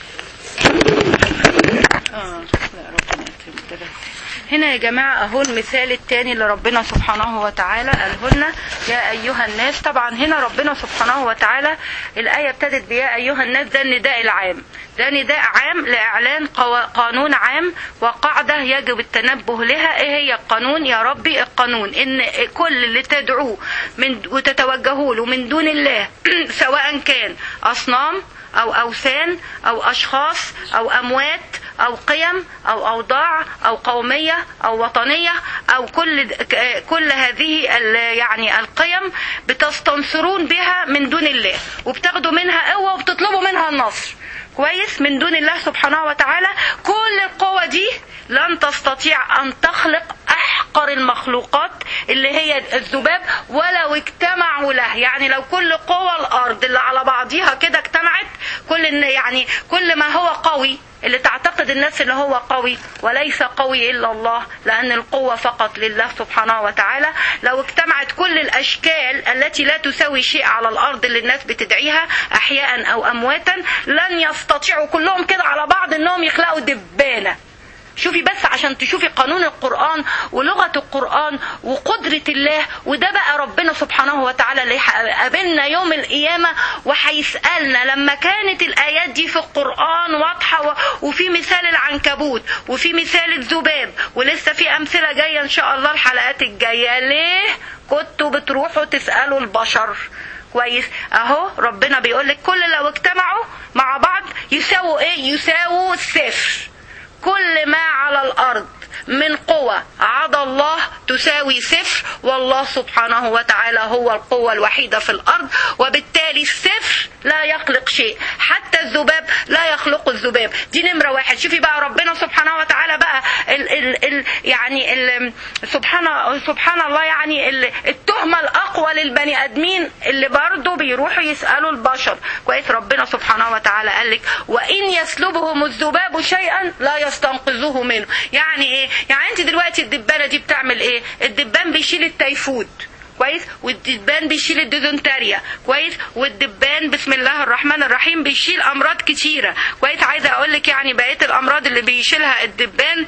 آه. لا ربنا يكرمك ده. هنا يا جماعة أهو المثال الثاني اللي ربنا سبحانه وتعالى قاله لنا يا أيها الناس طبعا هنا ربنا سبحانه وتعالى الآية ابتدت بيا أيها الناس ده النداء العام ده نداء عام لإعلان قوا- قانون عام وقاعدة يجب التنبه لها إيه هي القانون يا ربي القانون إن كل اللي تدعوه من وتتوجهوا له من دون الله سواء كان أصنام أو أوثان أو أشخاص أو أموات أو قيم أو أوضاع أو قومية أو وطنية أو كل كل هذه ال- يعني القيم بتستنصرون بها من دون الله وبتاخدوا منها قوة وبتطلبوا منها النصر كويس من دون الله سبحانه وتعالى كل القوة دي لن تستطيع أن تخلق أحقر المخلوقات اللي هي الذباب ولو اجتمعوا له يعني لو كل قوى الأرض اللي على بعضيها كده اجتمعت كل إن- يعني كل ما هو قوي اللي تعتقد الناس اللي هو قوي وليس قوي إلا الله لأن القوة فقط لله سبحانه وتعالى لو اجتمعت كل الأشكال التي لا تساوي شيء على الأرض اللي الناس بتدعيها أحياء أو أمواتا لن يستطيعوا كلهم كده على بعض إنهم يخلقوا دبانة شوفي بس عشان تشوفي قانون القرآن ولغة القرآن وقدرة الله وده بقى ربنا سبحانه وتعالى اللي قابلنا يوم القيامة وهيسألنا لما كانت الآيات دي في القرآن واضحة و- وفي مثال العنكبوت وفي مثال الذباب ولسه في أمثلة جاية إن شاء الله الحلقات الجاية ليه كنتوا بتروحوا تسألوا البشر كويس اهو ربنا بيقول لك كل لو اجتمعوا مع بعض يساووا ايه يساووا صفر كل ما على الارض من قوة عدا الله تساوي صفر والله سبحانه وتعالى هو القوة الوحيدة في الأرض وبالتالي الصفر لا يخلق شيء حتى الذباب لا يخلق الذباب دي نمرة واحد شوفي بقى ربنا سبحانه وتعالى بقى ال ال ال يعني ال سبحان سبحان الله يعني ال التهمة الأقوى للبني آدمين اللي برضه بيروحوا يسألوا البشر كويس ربنا سبحانه وتعالى قال لك وإن يسلبهم الذباب شيئا لا يستنقذوه منه يعني إيه يعني أنت دلوقتي الدبانة دي بتعمل إيه الدبان بيشيل التيفود كويس والدبان بيشيل الديزنتريا كويس والدبان بسم الله الرحمن الرحيم بيشيل امراض كتيره كويس عايزه اقول لك يعني بقيه الامراض اللي بيشيلها الدبان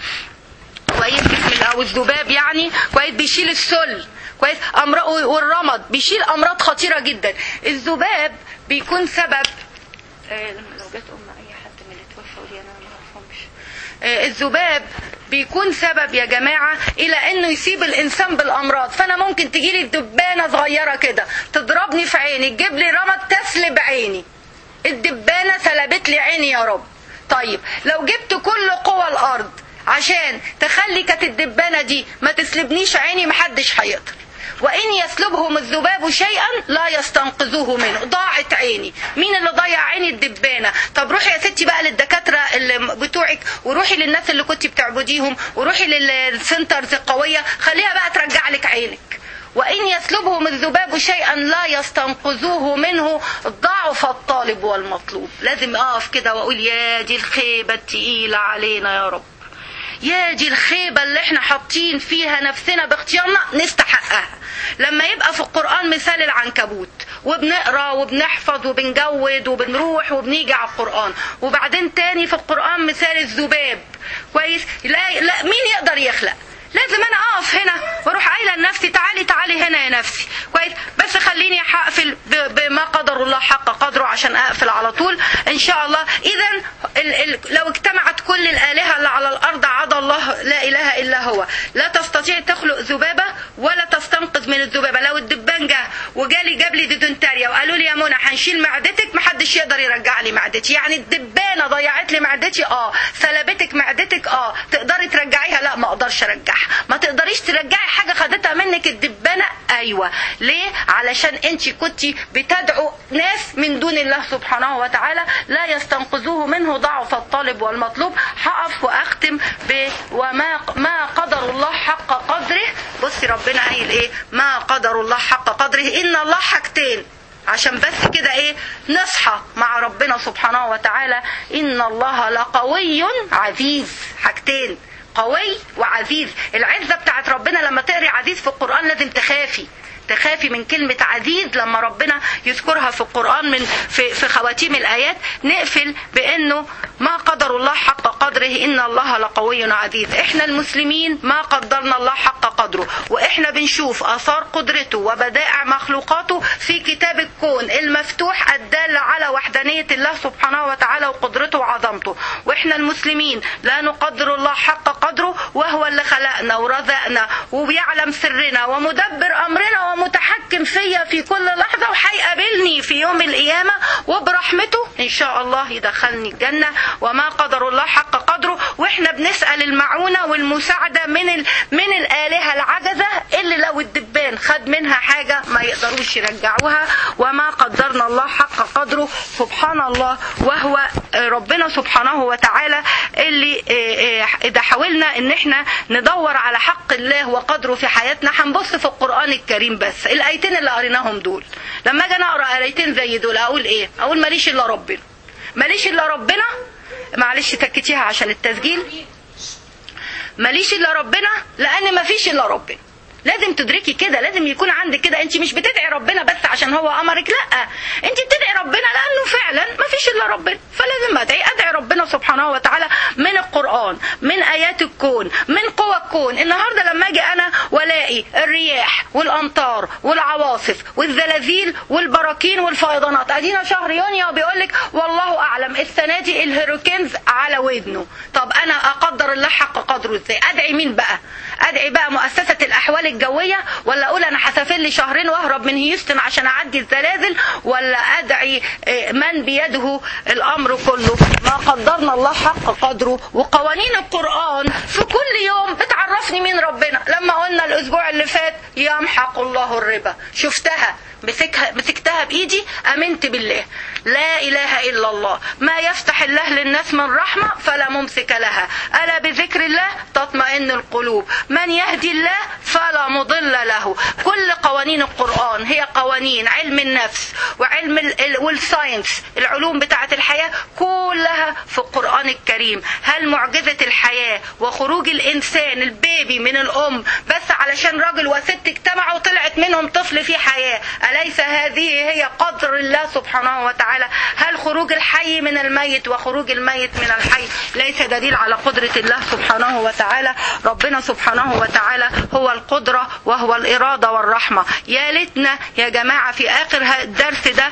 كويس بسم الله والذباب يعني كويس بيشيل السل كويس امراض والرمد بيشيل امراض خطيره جدا الذباب بيكون سبب آه، لو جت ام اي حد من اللي توفى ودي انا ما اعرفهمش آه، الذباب بيكون سبب يا جماعة إلى إنه يصيب الإنسان بالأمراض فأنا ممكن تجيلي دبانة صغيرة كده تضربني في عيني تجيب لي رمد تسلب عيني الدبانة سلبت لي عيني يا رب طيب لو جبت كل قوى الأرض عشان تخلي كانت الدبانة دي ما تسلبنيش عيني محدش هيقدر وإن يسلبهم الذباب شيئا لا يستنقذوه منه ضاعت عيني مين اللي ضيع عيني الدبانة طب روحي يا ستي بقى للدكاترة اللي بتوعك وروحي للناس اللي كنت بتعبديهم وروحي للسنترز القوية خليها بقى ترجع لك عينك وإن يسلبهم الذباب شيئا لا يستنقذوه منه ضعف الطالب والمطلوب لازم أقف كده وأقول يا دي الخيبة التقيلة علينا يا رب يا دي الخيبة اللي احنا حاطين فيها نفسنا باختيارنا نستحقها لما يبقى في القرآن مثال العنكبوت وبنقرا وبنحفظ وبنجود وبنروح وبنيجي على القران وبعدين تاني في القران مثال الذباب كويس لا, لا مين يقدر يخلق لازم انا اقف هنا واروح قايله لنفسي تعالي تعالي هنا يا نفسي كويس بس خليني هقفل ب- بما قدر الله حق قدره عشان اقفل على طول ان شاء الله اذا ال- ال- لو اجتمعت كل الالهه اللي على الارض عدا الله لا اله الا هو لا تستطيع تخلق ذبابه ولا تستنقذ من الذبابه لو الدبان جه وجالي جاب لي ديدنتاريا وقالوا لي يا منى هنشيل معدتك محدش يقدر يرجع لي معدتي يعني الدبانه ضيعت لي معدتي اه سلبتك معدتك اه تقدري ترجعيها لا ما اقدرش ارجعها ما تقدريش ترجعي حاجه خدتها منك الدبانه ايوه ليه علشان انت كنت بتدعو ناس من دون الله سبحانه وتعالى لا يستنقذوه منه ضعف الطالب والمطلوب هقف واختم ب وما ما قدر الله حق قدره بصي ربنا قايل ايه ما قدر الله حق قدره ان الله حاجتين عشان بس كده ايه نصحى مع ربنا سبحانه وتعالى ان الله لقوي عزيز حاجتين قوي وعزيز العزه بتاعت ربنا لما تقري عزيز في القران لازم تخافي تخافي من كلمة عزيز لما ربنا يذكرها في القرآن من في, في خواتيم الآيات نقفل بأنه ما قدر الله حق قدره إن الله لقوي عزيز إحنا المسلمين ما قدرنا الله حق قدره وإحنا بنشوف آثار قدرته وبدائع مخلوقاته في كتاب الكون المفتوح الدال على وحدانية الله سبحانه وتعالى وقدرته وعظمته وإحنا المسلمين لا نقدر الله حق قدره وهو اللي خلقنا ورزقنا وبيعلم سرنا ومدبر أمرنا ومتحكم فيا في كل لحظة وهيقابلني في يوم القيامة وبرحمته إن شاء الله يدخلني الجنة وما قدر الله حق قدره وإحنا بنسأل المعونة والمساعدة من ال... من الآلهة العجزة اللي لو الدبان خد منها حاجة ما يقدروش يرجعوها وما قدرنا الله حق قدره سبحان الله وهو ربنا سبحانه وتعالى اللي إذا حاولنا إن إحنا ندور على حق الله وقدره في حياتنا هنبص في القرآن الكريم بس الآيتين اللي قريناهم دول لما أجي أنا أقرأ آيتين زي دول أقول إيه؟ أقول ماليش إلا ربنا ماليش إلا ربنا معلش تكتيها عشان التسجيل ماليش الا ربنا لان مفيش الا ربنا لازم تدركي كده لازم يكون عندك كده انت مش بتدعي ربنا بس عشان هو امرك لا انت بتدعي ربنا لانه فعلا ما فيش الا ربنا فلازم ادعي ادعي ربنا سبحانه وتعالى من القران من ايات الكون من قوى الكون النهارده لما اجي انا والاقي الرياح والامطار والعواصف والزلازل والبراكين والفيضانات ادينا شهر يونيو بيقول لك والله اعلم السنه دي الهيروكينز على ودنه طب انا اقدر الله حق قدره ازاي ادعي مين بقى ادعي بقى مؤسسه الاحوال الجويه ولا اقول انا هسافر لي شهرين واهرب من هيوستن عشان اعدي الزلازل ولا ادعي من بيده الامر كله ما قدرنا الله حق قدره وقوانين القران في كل يوم بتعرفني مين ربنا لما قلنا الاسبوع اللي فات يمحق الله الربا شفتها مسكها مسكتها بايدي امنت بالله لا اله الا الله ما يفتح الله للناس من رحمه فلا ممسك لها الا بذكر الله تطمئن القلوب من يهدي الله فلا مضل له كل قوانين القران هي قوانين علم النفس وعلم والساينس العلوم بتاعه الحياه كلها في القران الكريم هل معجزه الحياه وخروج الانسان البيبي من الام بس علشان راجل وست اجتمعوا وطلعت منهم طفل فيه حياه أليس هذه هي قدر الله سبحانه وتعالى هل خروج الحي من الميت وخروج الميت من الحي ليس دليل على قدرة الله سبحانه وتعالى ربنا سبحانه وتعالى هو القدرة وهو الإرادة والرحمة يا ليتنا يا جماعة في آخر الدرس ده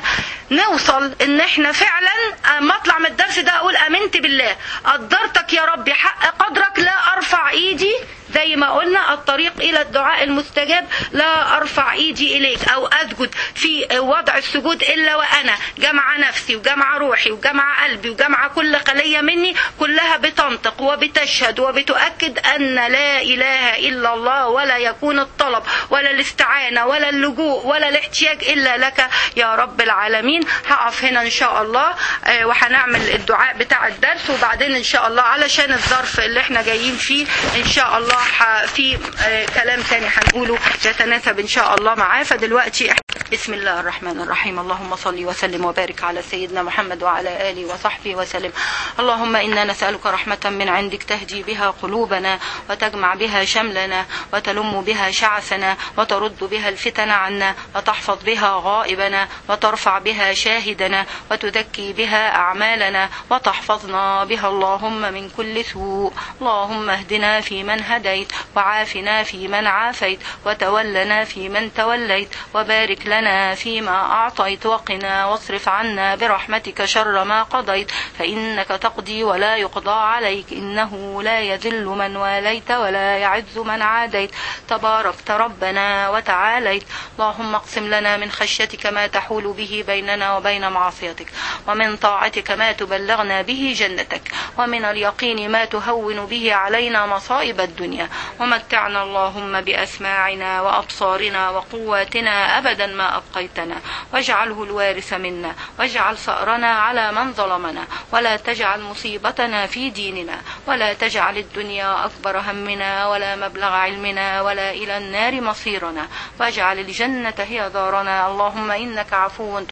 نوصل ان احنا فعلا اما اطلع من الدرس ده اقول امنت بالله قدرتك يا ربي حق قدرك لا ارفع ايدي زي ما قلنا الطريق الى الدعاء المستجاب لا ارفع ايدي اليك او اسجد في وضع السجود الا وانا جمع نفسي وجمع روحي وجمع قلبي وجمع كل خليه مني كلها بتنطق وبتشهد وبتؤكد ان لا اله الا الله ولا يكون الطلب ولا الاستعانه ولا اللجوء ولا الاحتياج الا لك يا رب العالمين هقف هنا ان شاء الله وهنعمل الدعاء بتاع الدرس وبعدين ان شاء الله علشان الظرف اللي احنا جايين فيه ان شاء الله في كلام تاني هنقوله يتناسب ان شاء الله معاه فدلوقتي بسم الله الرحمن الرحيم اللهم صل وسلم وبارك على سيدنا محمد وعلى آله وصحبه وسلم اللهم إنا نسألك رحمة من عندك تهدي بها قلوبنا وتجمع بها شملنا وتلم بها شعثنا وترد بها الفتن عنا وتحفظ بها غائبنا وترفع بها شاهدنا وتزكي بها أعمالنا وتحفظنا بها اللهم من كل سوء اللهم اهدنا فيمن هديت وعافنا فيمن عافيت وتولنا فيمن توليت وبارك لنا فيما أعطيت وقنا واصرف عنا برحمتك شر ما قضيت فإنك تقضي ولا يقضى عليك إنه لا يذل من واليت ولا يعز من عاديت تباركت ربنا وتعاليت اللهم اقسم لنا من خشيتك ما تحول به بيننا وبين معصيتك ومن طاعتك ما تبلغنا به جنتك ومن اليقين ما تهون به علينا مصائب الدنيا ومتعنا اللهم بأسماعنا وأبصارنا وقواتنا أبدا ما أبقيتنا واجعله الوارث منا واجعل ثأرنا على من ظلمنا ولا تجعل مصيبتنا في ديننا ولا تجعل الدنيا أكبر همنا ولا مبلغ علمنا ولا إلى النار مصيرنا واجعل الجنة هي دارنا اللهم إنك عفو